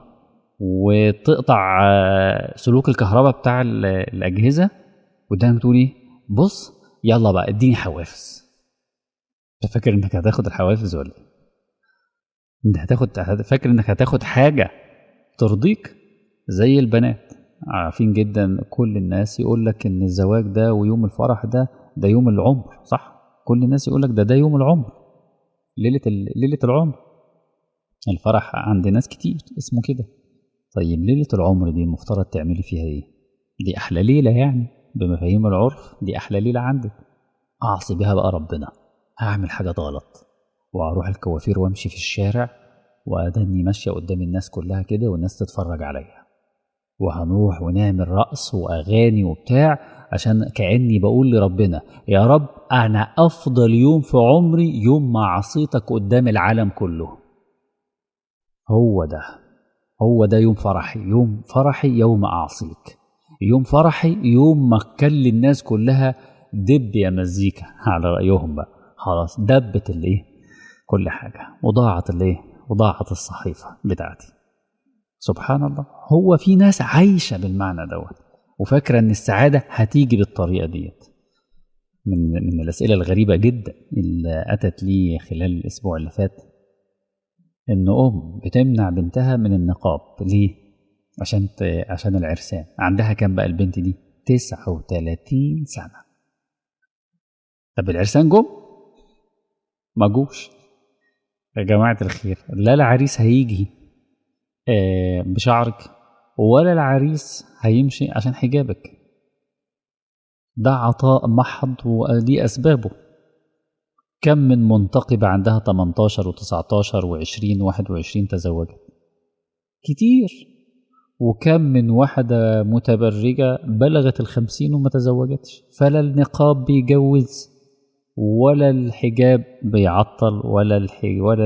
وتقطع سلوك الكهرباء بتاع الاجهزه قدامك تقول ايه بص يلا بقى اديني حوافز انت فاكر انك هتاخد الحوافز ولا ايه انت هتاخد فاكر انك هتاخد حاجه ترضيك زي البنات عارفين جدا كل الناس يقول لك ان الزواج ده ويوم الفرح ده ده يوم العمر صح كل الناس يقول لك ده ده يوم العمر ليله ليله العمر الفرح عند ناس كتير اسمه كده طيب ليله العمر دي المفترض تعملي فيها ايه دي احلى ليله يعني بمفاهيم العرف دي احلى ليله عندك اعصي بها بقى ربنا هعمل حاجات غلط واروح الكوافير وامشي في الشارع وادني ماشيه قدام الناس كلها كده والناس تتفرج عليا وهنروح ونعمل رقص واغاني وبتاع عشان كاني بقول لربنا يا رب انا افضل يوم في عمري يوم ما عصيتك قدام العالم كله هو ده هو ده يوم فرحي يوم فرحي يوم اعصيك يوم فرحي يوم ما اكل الناس كلها دب يا مزيكا على رايهم بقى خلاص دبت الايه كل حاجة وضاعت الايه وضاعت الصحيفة بتاعتي سبحان الله هو في ناس عايشة بالمعنى دوت وفاكرة ان السعادة هتيجي بالطريقة ديت من من الأسئلة الغريبة جدا اللي أتت لي خلال الأسبوع اللي فات إن أم بتمنع بنتها من النقاب ليه؟ عشان ت... عشان العرسان عندها كام بقى البنت دي؟ 39 سنة طب العرسان جم؟ ما جوش يا جماعة الخير لا العريس هيجي آه بشعرك ولا العريس هيمشي عشان حجابك ده عطاء محض ودي أسبابه كم من منتقبة عندها 18 و19 و20 و21 تزوجت كتير وكم من واحدة متبرجة بلغت الخمسين وما تزوجتش فلا النقاب بيجوز ولا الحجاب بيعطل ولا الحج ولا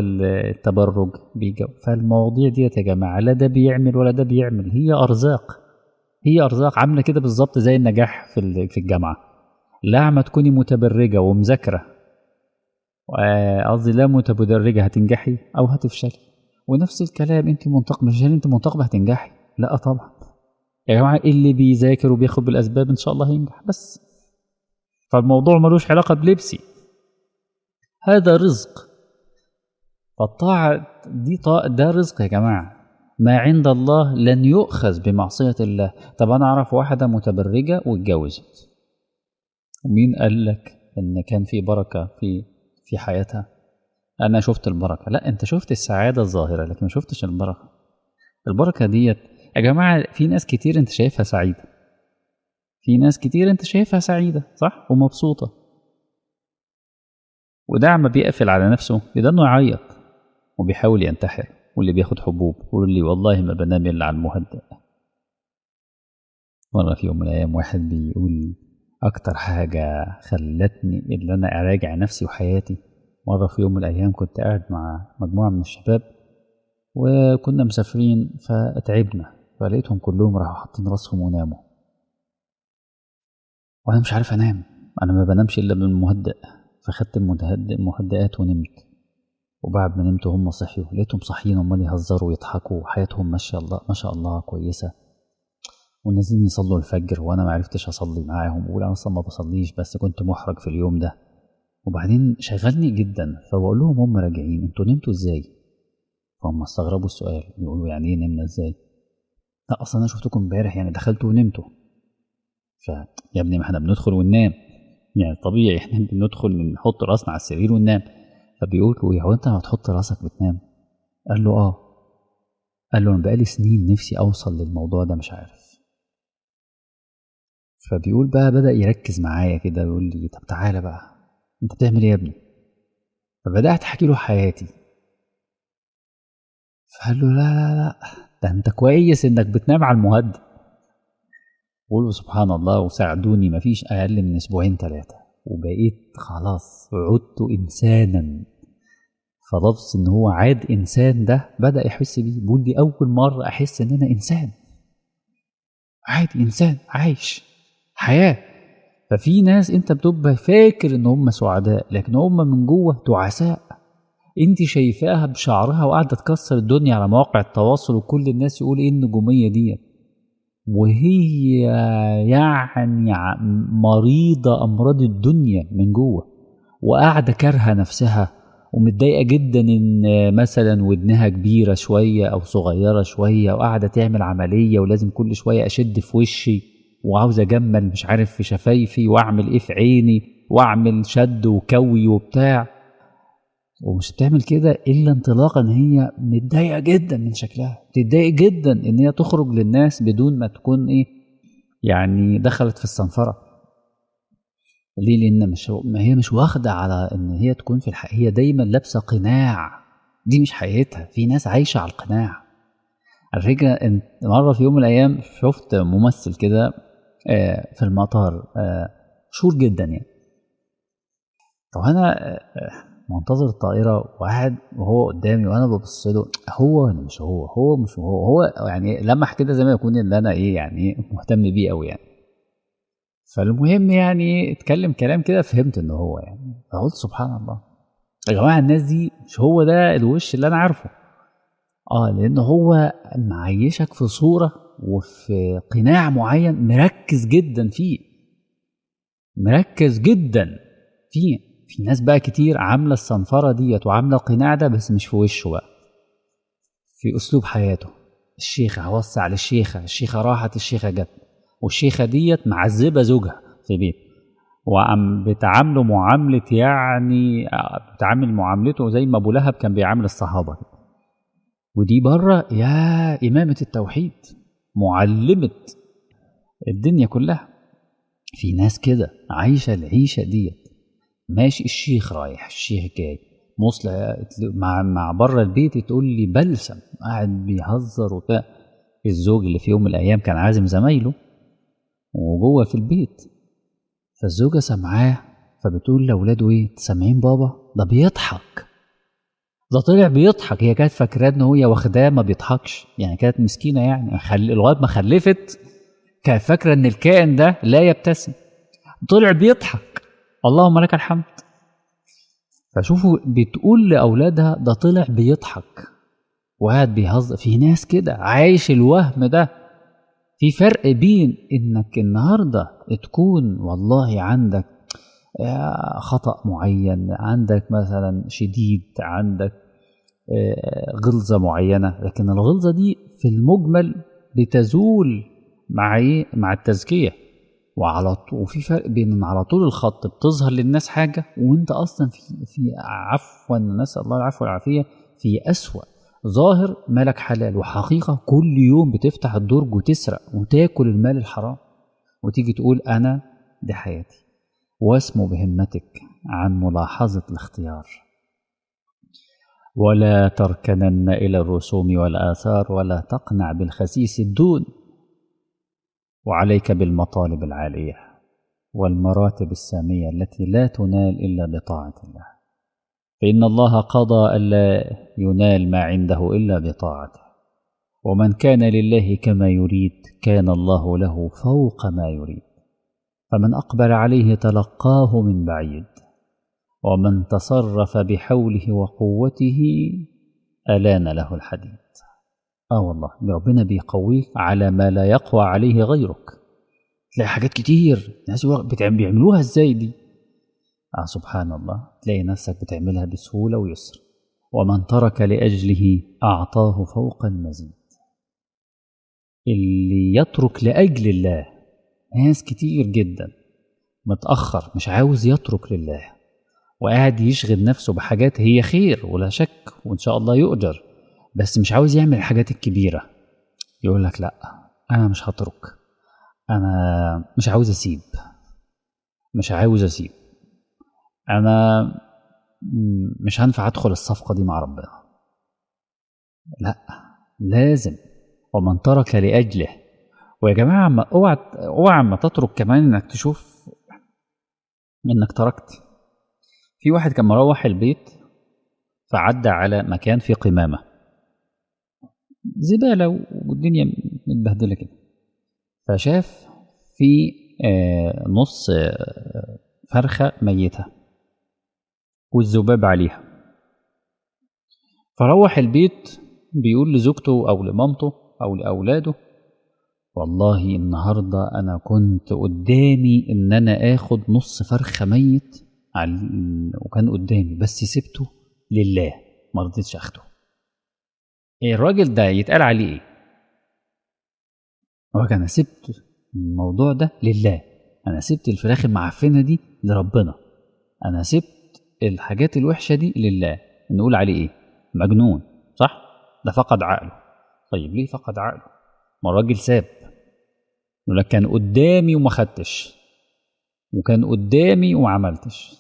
التبرج بيجو فالمواضيع دي يا جماعه لا ده بيعمل ولا ده بيعمل هي ارزاق هي ارزاق عامله كده بالظبط زي النجاح في ال- في الجامعه لا ما تكوني متبرجه ومذاكره آه، قصدي لا متبرجه هتنجحي او هتفشلي ونفس الكلام انت منتقبه مش عشان انت منتقبه هتنجحي لا طبعا يا جماعه اللي بيذاكر وبياخد بالاسباب ان شاء الله هينجح بس فالموضوع ملوش علاقه بلبسي هذا رزق فالطاعة دي طاعة ده رزق يا جماعة ما عند الله لن يؤخذ بمعصية الله طب أنا أعرف واحدة متبرجة واتجوزت ومين قال لك إن كان في بركة في في حياتها أنا شفت البركة لا أنت شفت السعادة الظاهرة لكن ما شفتش البركة البركة ديت يا جماعة في ناس كتير أنت شايفها سعيدة في ناس كتير أنت شايفها سعيدة صح ومبسوطة وده عم بيقفل على نفسه ده انه يعيط وبيحاول ينتحر واللي بياخد حبوب واللي والله ما بنام الا على المهدئ مرة في يوم من الأيام واحد بيقول أكتر حاجة خلتني إن أنا أراجع نفسي وحياتي مرة في يوم من الأيام كنت قاعد مع مجموعة من الشباب وكنا مسافرين فتعبنا فلقيتهم كلهم راحوا حاطين راسهم وناموا وأنا مش عارف أنام أنا ما بنامش إلا بالمهدئ فخدت المهدئ المهدئات ونمت وبعد ما نمت هم صحيوا لقيتهم صاحيين عمال يهزروا ويضحكوا وحياتهم ما شاء الله ما شاء الله كويسه ونازلين يصلوا الفجر وانا ما عرفتش اصلي معاهم وانا اصلا ما بصليش بس كنت محرج في اليوم ده وبعدين شغلني جدا فبقول لهم هم راجعين انتوا نمتوا ازاي فهم استغربوا السؤال يقولوا يعني ايه نمنا ازاي لا اصلا انا شفتكم امبارح يعني دخلتوا ونمتوا ف يا ابني ما احنا بندخل وننام يعني طبيعي احنا بندخل نحط راسنا على السرير وننام فبيقول له هو انت هتحط راسك بتنام قال له اه قال له انا بقالي سنين نفسي اوصل للموضوع ده مش عارف فبيقول بقى بدأ يركز معايا كده ويقول لي طب تعالى بقى انت بتعمل ايه يا ابني فبدأت احكي له حياتي فقال له لا لا لا ده انت كويس انك بتنام على المهدئ بقول له سبحان الله وساعدوني مفيش اقل من اسبوعين ثلاثه وبقيت خلاص عدت انسانا فلفظ ان هو عاد انسان ده بدا يحس بيه بيقول لي اول مره احس ان انا انسان عادي انسان عايش حياه ففي ناس انت بتبقى فاكر ان هم سعداء لكن هم من جوه تعساء انت شايفاها بشعرها وقاعده تكسر الدنيا على مواقع التواصل وكل الناس يقول ايه النجوميه ديت وهي يعني مريضة أمراض الدنيا من جوه وقاعدة كارهة نفسها ومتضايقة جدا إن مثلا ودنها كبيرة شوية أو صغيرة شوية وقاعدة تعمل عملية ولازم كل شوية أشد في وشي وعاوز أجمل مش عارف في شفايفي وأعمل إيه في عيني وأعمل شد وكوي وبتاع ومش بتعمل كده الا انطلاقا ان هي متضايقه جدا من شكلها بتتضايق جدا ان هي تخرج للناس بدون ما تكون ايه يعني دخلت في الصنفره ليه لان مش ما هي مش واخده على ان هي تكون في الحقيقه هي دايما لابسه قناع دي مش حقيقتها في ناس عايشه على القناع على فكره مره في يوم من الايام شفت ممثل كده في المطار مشهور جدا يعني طب انا منتظر الطائرة وقاعد وهو قدامي وأنا ببص له هو ولا مش هو هو مش هو هو يعني لمح كده زي ما يكون اللي أنا إيه يعني مهتم بيه أوي يعني فالمهم يعني اتكلم كلام كده فهمت إن هو يعني فقلت سبحان الله يا جماعة الناس دي مش هو ده الوش اللي أنا عارفه اه لأن هو معيشك في صورة وفي قناع معين مركز جدا فيه مركز جدا فيه في ناس بقى كتير عاملة الصنفرة ديت وعاملة القناع ده بس مش في وشه بقى في أسلوب حياته الشيخة هوسع للشيخة الشيخة راحت الشيخة جت والشيخة ديت معذبة زوجها في بيت وعم بتعامله معاملة يعني بتعامل معاملته زي ما أبو لهب كان بيعامل الصحابة ودي بره يا إمامة التوحيد معلمة الدنيا كلها في ناس كده عايشة العيشة ديت ماشي الشيخ رايح الشيخ جاي موصل مع مع بره البيت تقول لي بلسم قاعد بيهزر وبتاع الزوج اللي في يوم من الايام كان عازم زمايله وجوه في البيت فالزوجه سامعاه فبتقول لاولاده ايه سامعين بابا ده بيضحك ده طلع بيضحك هي كانت فاكراه ان هي واخداه ما بيضحكش يعني كانت مسكينه يعني خل... لغايه ما خلفت كان فاكرة إن الكائن ده لا يبتسم طلع بيضحك اللهم لك الحمد فشوفوا بتقول لأولادها ده طلع بيضحك وقاعد بيهزر في ناس كده عايش الوهم ده في فرق بين انك النهارده تكون والله عندك خطأ معين عندك مثلا شديد عندك غلظة معينة لكن الغلظة دي في المجمل بتزول مع ايه مع التزكية وعلى طول وفي فرق بين ان على طول الخط بتظهر للناس حاجة وانت اصلا في في عفوا نسأل الله العفو والعافية في أسوأ ظاهر مالك حلال وحقيقة كل يوم بتفتح الدرج وتسرق وتاكل المال الحرام وتيجي تقول أنا دي حياتي واسمو بهمتك عن ملاحظة الاختيار ولا تركنن إلى الرسوم والآثار ولا تقنع بالخسيس الدون وعليك بالمطالب العالية والمراتب السامية التي لا تنال إلا بطاعة الله فإن الله قضى ألا ينال ما عنده إلا بطاعته ومن كان لله كما يريد كان الله له فوق ما يريد فمن أقبل عليه تلقاه من بعيد ومن تصرف بحوله وقوته ألان له الحديد آه والله ربنا بيقويك على ما لا يقوى عليه غيرك تلاقي حاجات كتير ناس بيعملوها ازاي دي آه سبحان الله تلاقي نفسك بتعملها بسهولة ويسر ومن ترك لأجله أعطاه فوق المزيد اللي يترك لأجل الله ناس كتير جدا متأخر مش عاوز يترك لله وقاعد يشغل نفسه بحاجات هي خير ولا شك وإن شاء الله يؤجر بس مش عاوز يعمل الحاجات الكبيرة يقول لك لا أنا مش هترك أنا مش عاوز أسيب مش عاوز أسيب أنا مش هنفع أدخل الصفقة دي مع ربنا لا لازم ومن ترك لأجله ويا جماعة ما اوعى اوعى ما تترك كمان انك تشوف انك تركت في واحد كان مروح البيت فعدى على مكان فيه قمامة زبالة والدنيا متبهدلة كده فشاف في آه نص آه فرخة ميتة والذباب عليها فروح البيت بيقول لزوجته أو لمامته أو لأولاده والله النهاردة أنا كنت قدامي إن أنا آخد نص فرخة ميت وكان قدامي بس سبته لله ما رضيتش أخده إيه الراجل ده يتقال عليه إيه؟ الراجل أنا سبت الموضوع ده لله أنا سبت الفراخ المعفنة دي لربنا أنا سبت الحاجات الوحشة دي لله نقول عليه إيه؟ مجنون صح؟ ده فقد عقله طيب ليه فقد عقله؟ ما الراجل ساب يقول لك كان قدامي وما خدتش وكان قدامي وما عملتش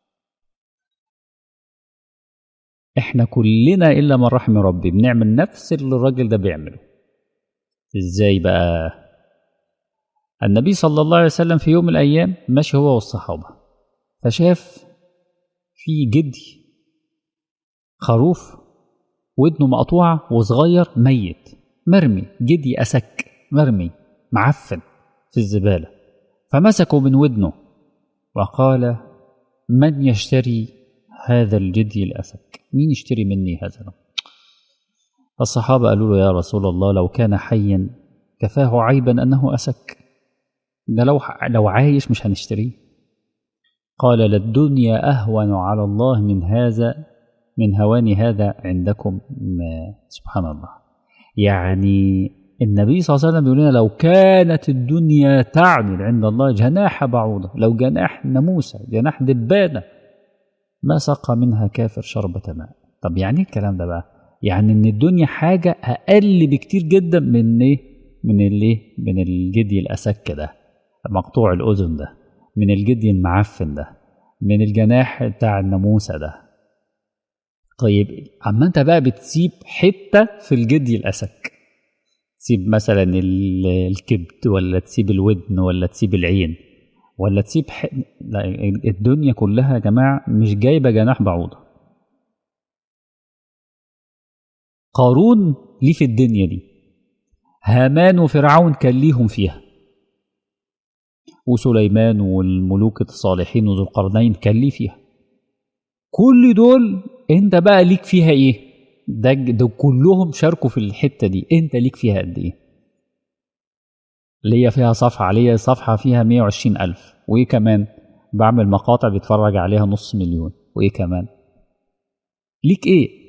احنا كلنا الا من رحم ربي بنعمل نفس اللي الراجل ده بيعمله ازاي بقى النبي صلى الله عليه وسلم في يوم من الايام ماشي هو والصحابه فشاف في جدي خروف ودنه مقطوعه وصغير ميت مرمي جدي اسك مرمي معفن في الزبالة فمسكوا من ودنه وقال من يشتري هذا الجدي الأسك مين يشتري مني هذا الصحابة قالوا له يا رسول الله لو كان حيا كفاه عيبا أنه أسك ده لو, لو عايش مش هنشتريه قال للدنيا أهون على الله من هذا من هوان هذا عندكم سبحان الله يعني النبي صلى الله عليه وسلم بيقول لنا لو كانت الدنيا تعدل عند الله جناح بعوضة لو جناح ناموسة جناح دبانة ما سقى منها كافر شربة ماء طب يعني ايه الكلام ده بقى يعني ان الدنيا حاجة اقل بكتير جدا من ايه من الايه من الجدي الاسك ده مقطوع الاذن ده من الجدي المعفن ده من الجناح بتاع الناموسة ده طيب اما انت بقى بتسيب حتة في الجدي الاسك تسيب مثلا الكبد ولا تسيب الودن ولا تسيب العين ولا تسيب ح... لا الدنيا كلها يا جماعة مش جايبة جناح بعوضة قارون ليه في الدنيا دي هامان وفرعون كان ليهم فيها وسليمان والملوك الصالحين وذو القرنين كان ليه فيها كل دول انت بقى ليك فيها ايه ده ده كلهم شاركوا في الحته دي انت ليك فيها قد ايه ليا فيها صفحه ليا صفحه فيها 120 الف وايه كمان بعمل مقاطع بيتفرج عليها نص مليون وايه كمان ليك ايه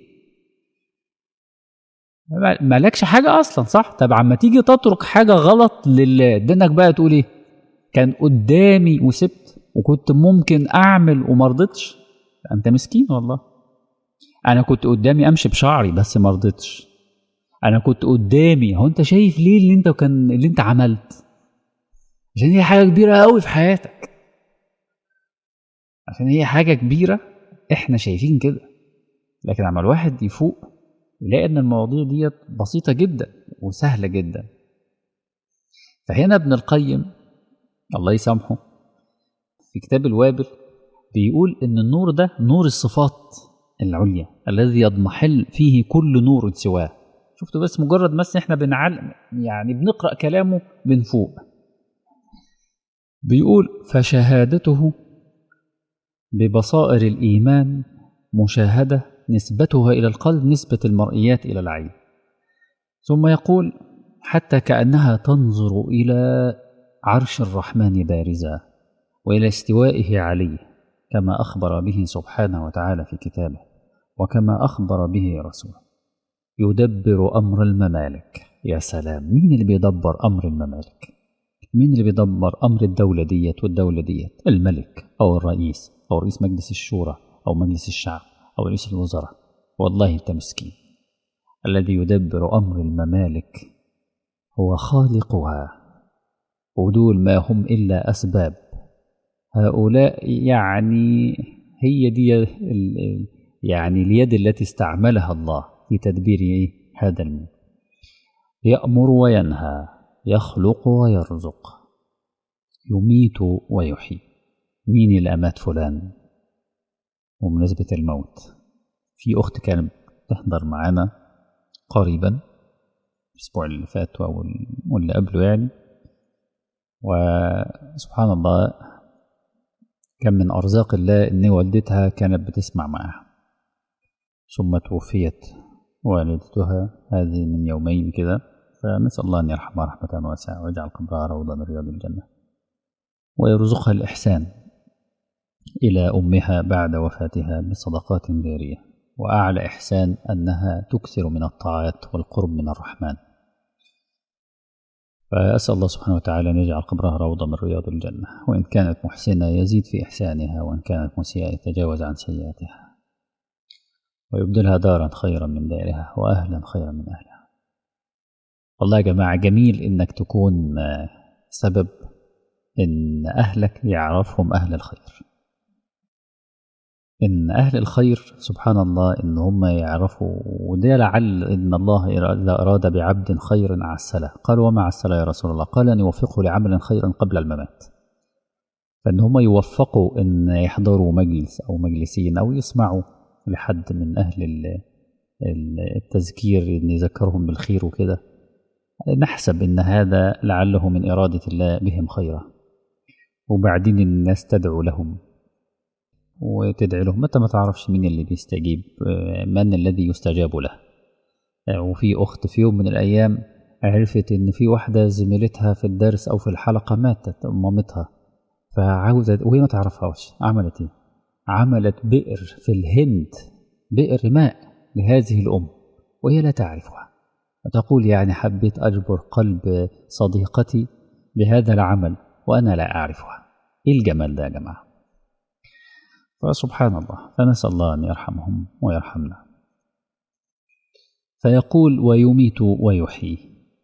مالكش حاجة أصلا صح؟ طب عما تيجي تترك حاجة غلط لله دينك بقى تقول إيه؟ كان قدامي وسبت وكنت ممكن أعمل ومرضتش أنت مسكين والله أنا كنت قدامي أمشي بشعري بس مرضتش أنا كنت قدامي هو أنت شايف ليه اللي أنت كان اللي أنت عملت؟ عشان هي حاجة كبيرة أوي في حياتك عشان هي حاجة كبيرة إحنا شايفين كده لكن لما الواحد يفوق يلاقي ان المواضيع ديت بسيطه جدا وسهله جدا فهنا ابن القيم الله يسامحه في كتاب الوابل بيقول ان النور ده نور الصفات العليا الذي يضمحل فيه كل نور سواه شفتوا بس مجرد بس احنا بنعلم يعني بنقرا كلامه بنفوق بيقول فشهادته ببصائر الايمان مشاهده نسبتها إلى القلب نسبة المرئيات إلى العين ثم يقول حتى كأنها تنظر إلى عرش الرحمن بارزا وإلى استوائه عليه كما أخبر به سبحانه وتعالى في كتابه وكما أخبر به رسوله يدبر أمر الممالك يا سلام مين اللي بيدبر أمر الممالك مين اللي بيدبر أمر الدولة ديت والدولة ديت الملك أو الرئيس أو رئيس مجلس الشورى أو مجلس الشعب أو رئيس الوزراء والله أنت مسكين الذي يدبر أمر الممالك هو خالقها ودول ما هم إلا أسباب هؤلاء يعني هي دي يعني اليد التي استعملها الله في تدبير هذا الملك يأمر وينهى يخلق ويرزق يميت ويحيي مين اللي أمات فلان ومناسبة الموت في أخت كانت تحضر معانا قريبا الأسبوع اللي فات أو واللي قبله يعني وسبحان الله كان من أرزاق الله إن والدتها كانت بتسمع معها ثم توفيت والدتها هذه من يومين كده فنسأل الله أن يرحمها رحمة واسعة ويجعل قبرها روضة من رياض الجنة ويرزقها الإحسان إلى أمها بعد وفاتها بصدقات جارية وأعلى إحسان أنها تكثر من الطاعات والقرب من الرحمن فأسأل الله سبحانه وتعالى أن يجعل قبرها روضة من رياض الجنة وإن كانت محسنة يزيد في إحسانها وإن كانت مسيئة يتجاوز عن سيئاتها ويبدلها دارا خيرا من دارها وأهلا خيرا من أهلها والله يا جماعة جميل إنك تكون سبب إن أهلك يعرفهم أهل الخير إن أهل الخير سبحان الله إن هم يعرفوا وده لعل إن الله إذا أراد بعبد خير عسله قال وما عسله يا رسول الله قال أن يوفقه لعمل خير قبل الممات فإن هم يوفقوا إن يحضروا مجلس أو مجلسين أو يسمعوا لحد من أهل التذكير إن يذكرهم بالخير وكده نحسب إن هذا لعله من إرادة الله بهم خيرا وبعدين الناس تدعو لهم وتدعي لهم انت ما تعرفش مين اللي بيستجيب من الذي يستجاب له وفي اخت في يوم من الايام عرفت ان في واحده زميلتها في الدرس او في الحلقه ماتت مامتها فعاوزه وهي ما تعرفهاش عملت ايه عملت بئر في الهند بئر ماء لهذه الام وهي لا تعرفها فتقول يعني حبيت اجبر قلب صديقتي بهذا العمل وانا لا اعرفها ايه الجمال ده يا جماعه فسبحان الله فنسأل الله أن يرحمهم ويرحمنا فيقول ويميت ويحيي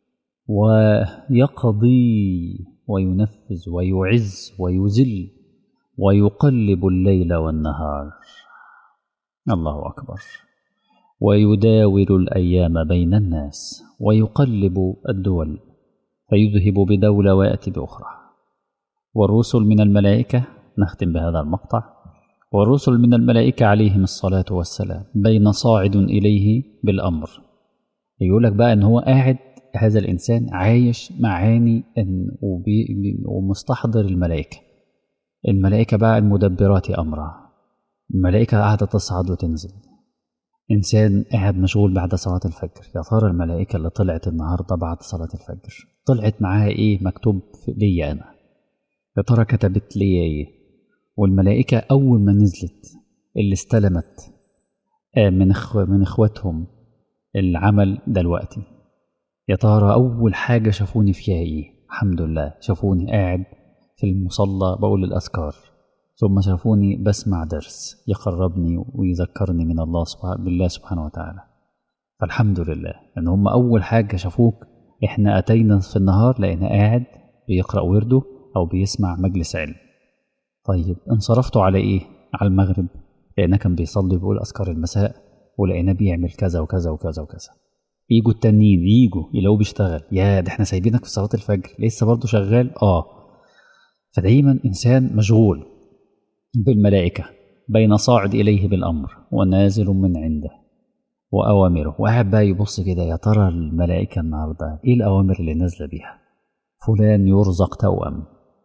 ويقضي وينفذ ويعز ويذل ويقلب الليل والنهار الله أكبر ويداول الأيام بين الناس ويقلب الدول فيذهب بدولة ويأتي بأخرى والرسل من الملائكة نختم بهذا المقطع والرسل من الملائكة عليهم الصلاة والسلام بين صاعد إليه بالأمر يقول لك بقى إن هو قاعد هذا الإنسان عايش معاني إن وبي ومستحضر الملائكة الملائكة بقى المدبرات أمرها الملائكة قاعدة تصعد وتنزل إنسان قاعد مشغول بعد صلاة الفجر يا ترى الملائكة اللي طلعت النهاردة بعد صلاة الفجر طلعت معاها إيه مكتوب ليا أنا يا ترى كتبت لي إيه والملائكة أول ما نزلت اللي استلمت من إخو من إخواتهم العمل دلوقتي يا ترى أول حاجة شافوني فيها إيه الحمد لله شافوني قاعد في المصلى بقول الأذكار ثم شافوني بسمع درس يقربني ويذكرني من الله سبحانه بالله سبحانه وتعالى فالحمد لله ان هم اول حاجه شافوك احنا اتينا في النهار لقينا قاعد بيقرا ورده او بيسمع مجلس علم طيب انصرفتوا على ايه على المغرب لقيناه كان بيصلي بيقول اذكار المساء ولقيناه بيعمل كذا وكذا وكذا وكذا يجوا التانيين يجوا يلاقوه بيشتغل يا ده احنا سايبينك في صلاه الفجر لسه برضه شغال اه فدايما انسان مشغول بالملائكة بين صاعد إليه بالأمر ونازل من عنده وأوامره وقاعد بقى يبص كده يا ترى الملائكة النهاردة إيه الأوامر اللي نازلة بيها فلان يرزق توأم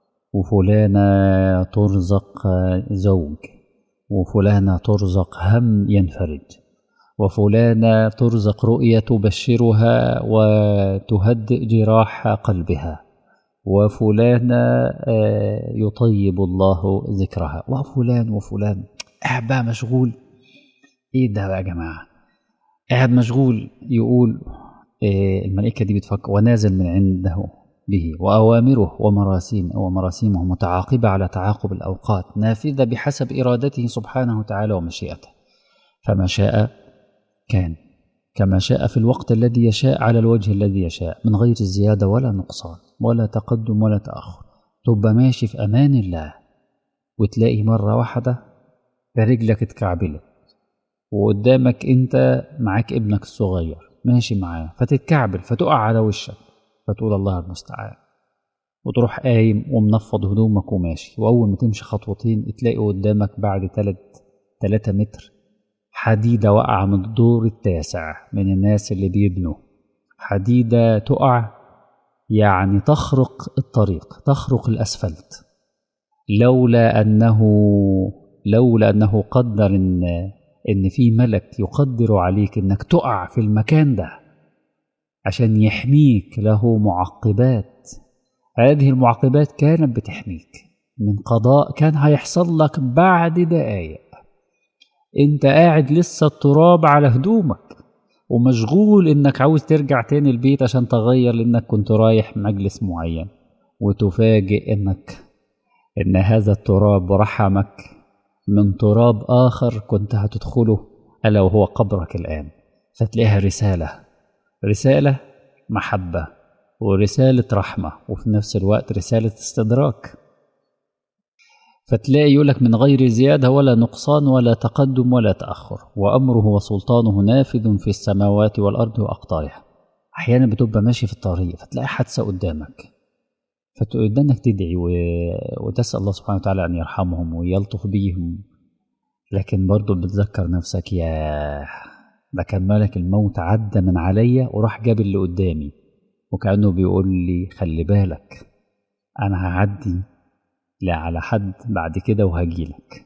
وفلانة ترزق زوج وفلانة ترزق هم ينفرج وفلانة ترزق رؤية تبشرها وتهدئ جراح قلبها وفلانة يطيب الله ذكرها وفلان وفلان قاعد بقى مشغول ايه ده بقى يا جماعة قاعد مشغول يقول الملائكة دي بتفكر ونازل من عنده به وأوامره ومراسيم ومراسيمه متعاقبة على تعاقب الأوقات نافذة بحسب إرادته سبحانه وتعالى ومشيئته فما شاء كان كما شاء في الوقت الذي يشاء على الوجه الذي يشاء من غير زيادة ولا نقصان ولا تقدم ولا تأخر تبقى ماشي في أمان الله وتلاقي مرة واحدة رجلك اتكعبلت وقدامك انت معاك ابنك الصغير ماشي معاه فتتكعبل فتقع على وشك فتقول الله المستعان وتروح قايم ومنفض هدومك وماشي وأول ما تمشي خطوتين تلاقي قدامك بعد تلت تلاتة متر حديدة واقعة من الدور التاسع من الناس اللي بيبنوا حديدة تقع يعني تخرق الطريق تخرق الأسفلت لولا أنه لولا أنه قدر إن إن في ملك يقدر عليك إنك تقع في المكان ده عشان يحميك له معقبات هذه المعقبات كانت بتحميك من قضاء كان هيحصل لك بعد دقايق انت قاعد لسه التراب على هدومك ومشغول انك عاوز ترجع تاني البيت عشان تغير لانك كنت رايح مجلس معين وتفاجئ انك ان هذا التراب رحمك من تراب اخر كنت هتدخله الا وهو قبرك الان فتلاقيها رساله رساله محبه ورساله رحمه وفي نفس الوقت رساله استدراك فتلاقي يقولك من غير زيادة ولا نقصان ولا تقدم ولا تأخر وأمره وسلطانه نافذ في السماوات والأرض وأقطارها أحيانا بتبقى ماشي في الطريق فتلاقي حادثة قدامك فتقول انك تدعي و... وتسأل الله سبحانه وتعالى أن يرحمهم ويلطف بيهم لكن برضه بتذكر نفسك يا ده كان ملك الموت عدى من عليا وراح جاب اللي قدامي وكأنه بيقول لي خلي بالك أنا هعدي لا على حد بعد كده وهجيلك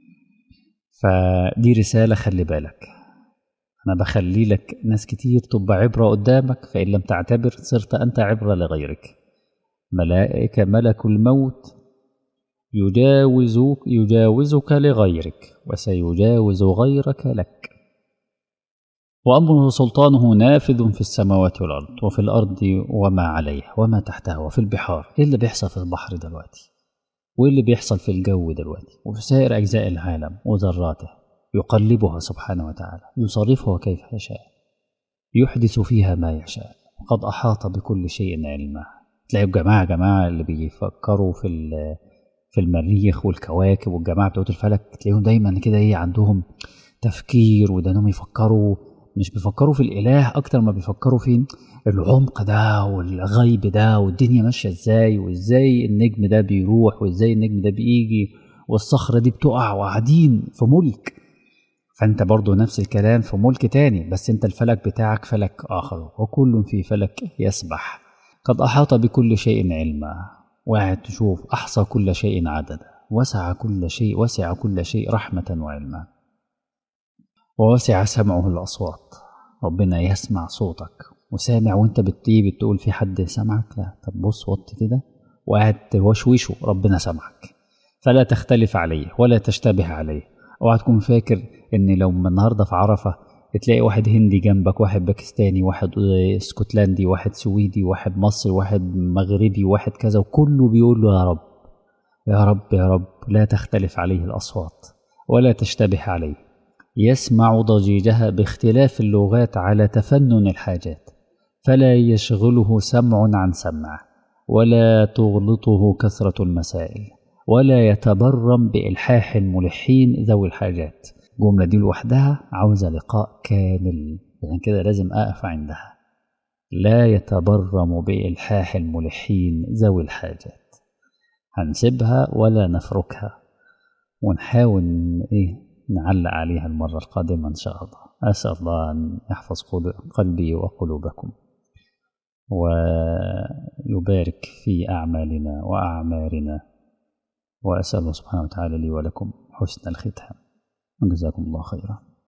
فدي رسالة خلي بالك أنا بخلي لك ناس كتير تبقى عبرة قدامك فإن لم تعتبر صرت أنت عبرة لغيرك ملائكة ملك الموت يجاوزك يجاوزك لغيرك وسيجاوز غيرك لك وأمره سلطانه نافذ في السماوات والأرض وفي الأرض وما عليها وما تحتها وفي البحار إيه اللي بيحصل في البحر دلوقتي وإيه اللي بيحصل في الجو دلوقتي وفي سائر أجزاء العالم وذراته يقلبها سبحانه وتعالى يصرفها كيف يشاء يحدث فيها ما يشاء وقد أحاط بكل شيء علما تلاقي الجماعة جماعة اللي بيفكروا في في المريخ والكواكب والجماعة بتوع الفلك تلاقيهم دايما كده ايه عندهم تفكير وده انهم يفكروا مش بيفكروا في الإله أكتر ما بيفكروا في العمق ده والغيب ده والدنيا ماشية ازاي وازاي النجم ده بيروح وازاي النجم ده بيجي والصخرة دي بتقع وقاعدين في ملك فانت برضو نفس الكلام في ملك تاني بس انت الفلك بتاعك فلك اخر وكل في فلك يسبح قد احاط بكل شيء علما وقاعد تشوف احصى كل شيء عددا وسع كل شيء وسع كل شيء رحمة وعلما ووسع سمعه الأصوات ربنا يسمع صوتك وسامع وانت بتطيب بتقول في حد سمعك لا طب بص وطي كده وقاعد توشوشه ربنا سمعك فلا تختلف عليه ولا تشتبه عليه اوعى تكون فاكر ان لو من النهارده في عرفه تلاقي واحد هندي جنبك واحد باكستاني واحد اسكتلندي واحد سويدي واحد مصري واحد مغربي واحد كذا وكله بيقول له يا رب يا رب يا رب لا تختلف عليه الاصوات ولا تشتبه عليه يسمع ضجيجها باختلاف اللغات على تفنن الحاجات فلا يشغله سمع عن سمع ولا تغلطه كثره المسائل ولا يتبرم بالحاح الملحين ذوي الحاجات الجمله دي لوحدها عاوزه لقاء كامل عشان كده لازم اقف عندها لا يتبرم بالحاح الملحين ذوي الحاجات هنسيبها ولا نفركها ونحاول ايه نعلق عليها المرة القادمة إن شاء الله أسأل الله أن يحفظ قلبي وقلوبكم ويبارك في أعمالنا وأعمارنا وأسأل الله سبحانه وتعالى لي ولكم حسن الختام وجزاكم الله خيرا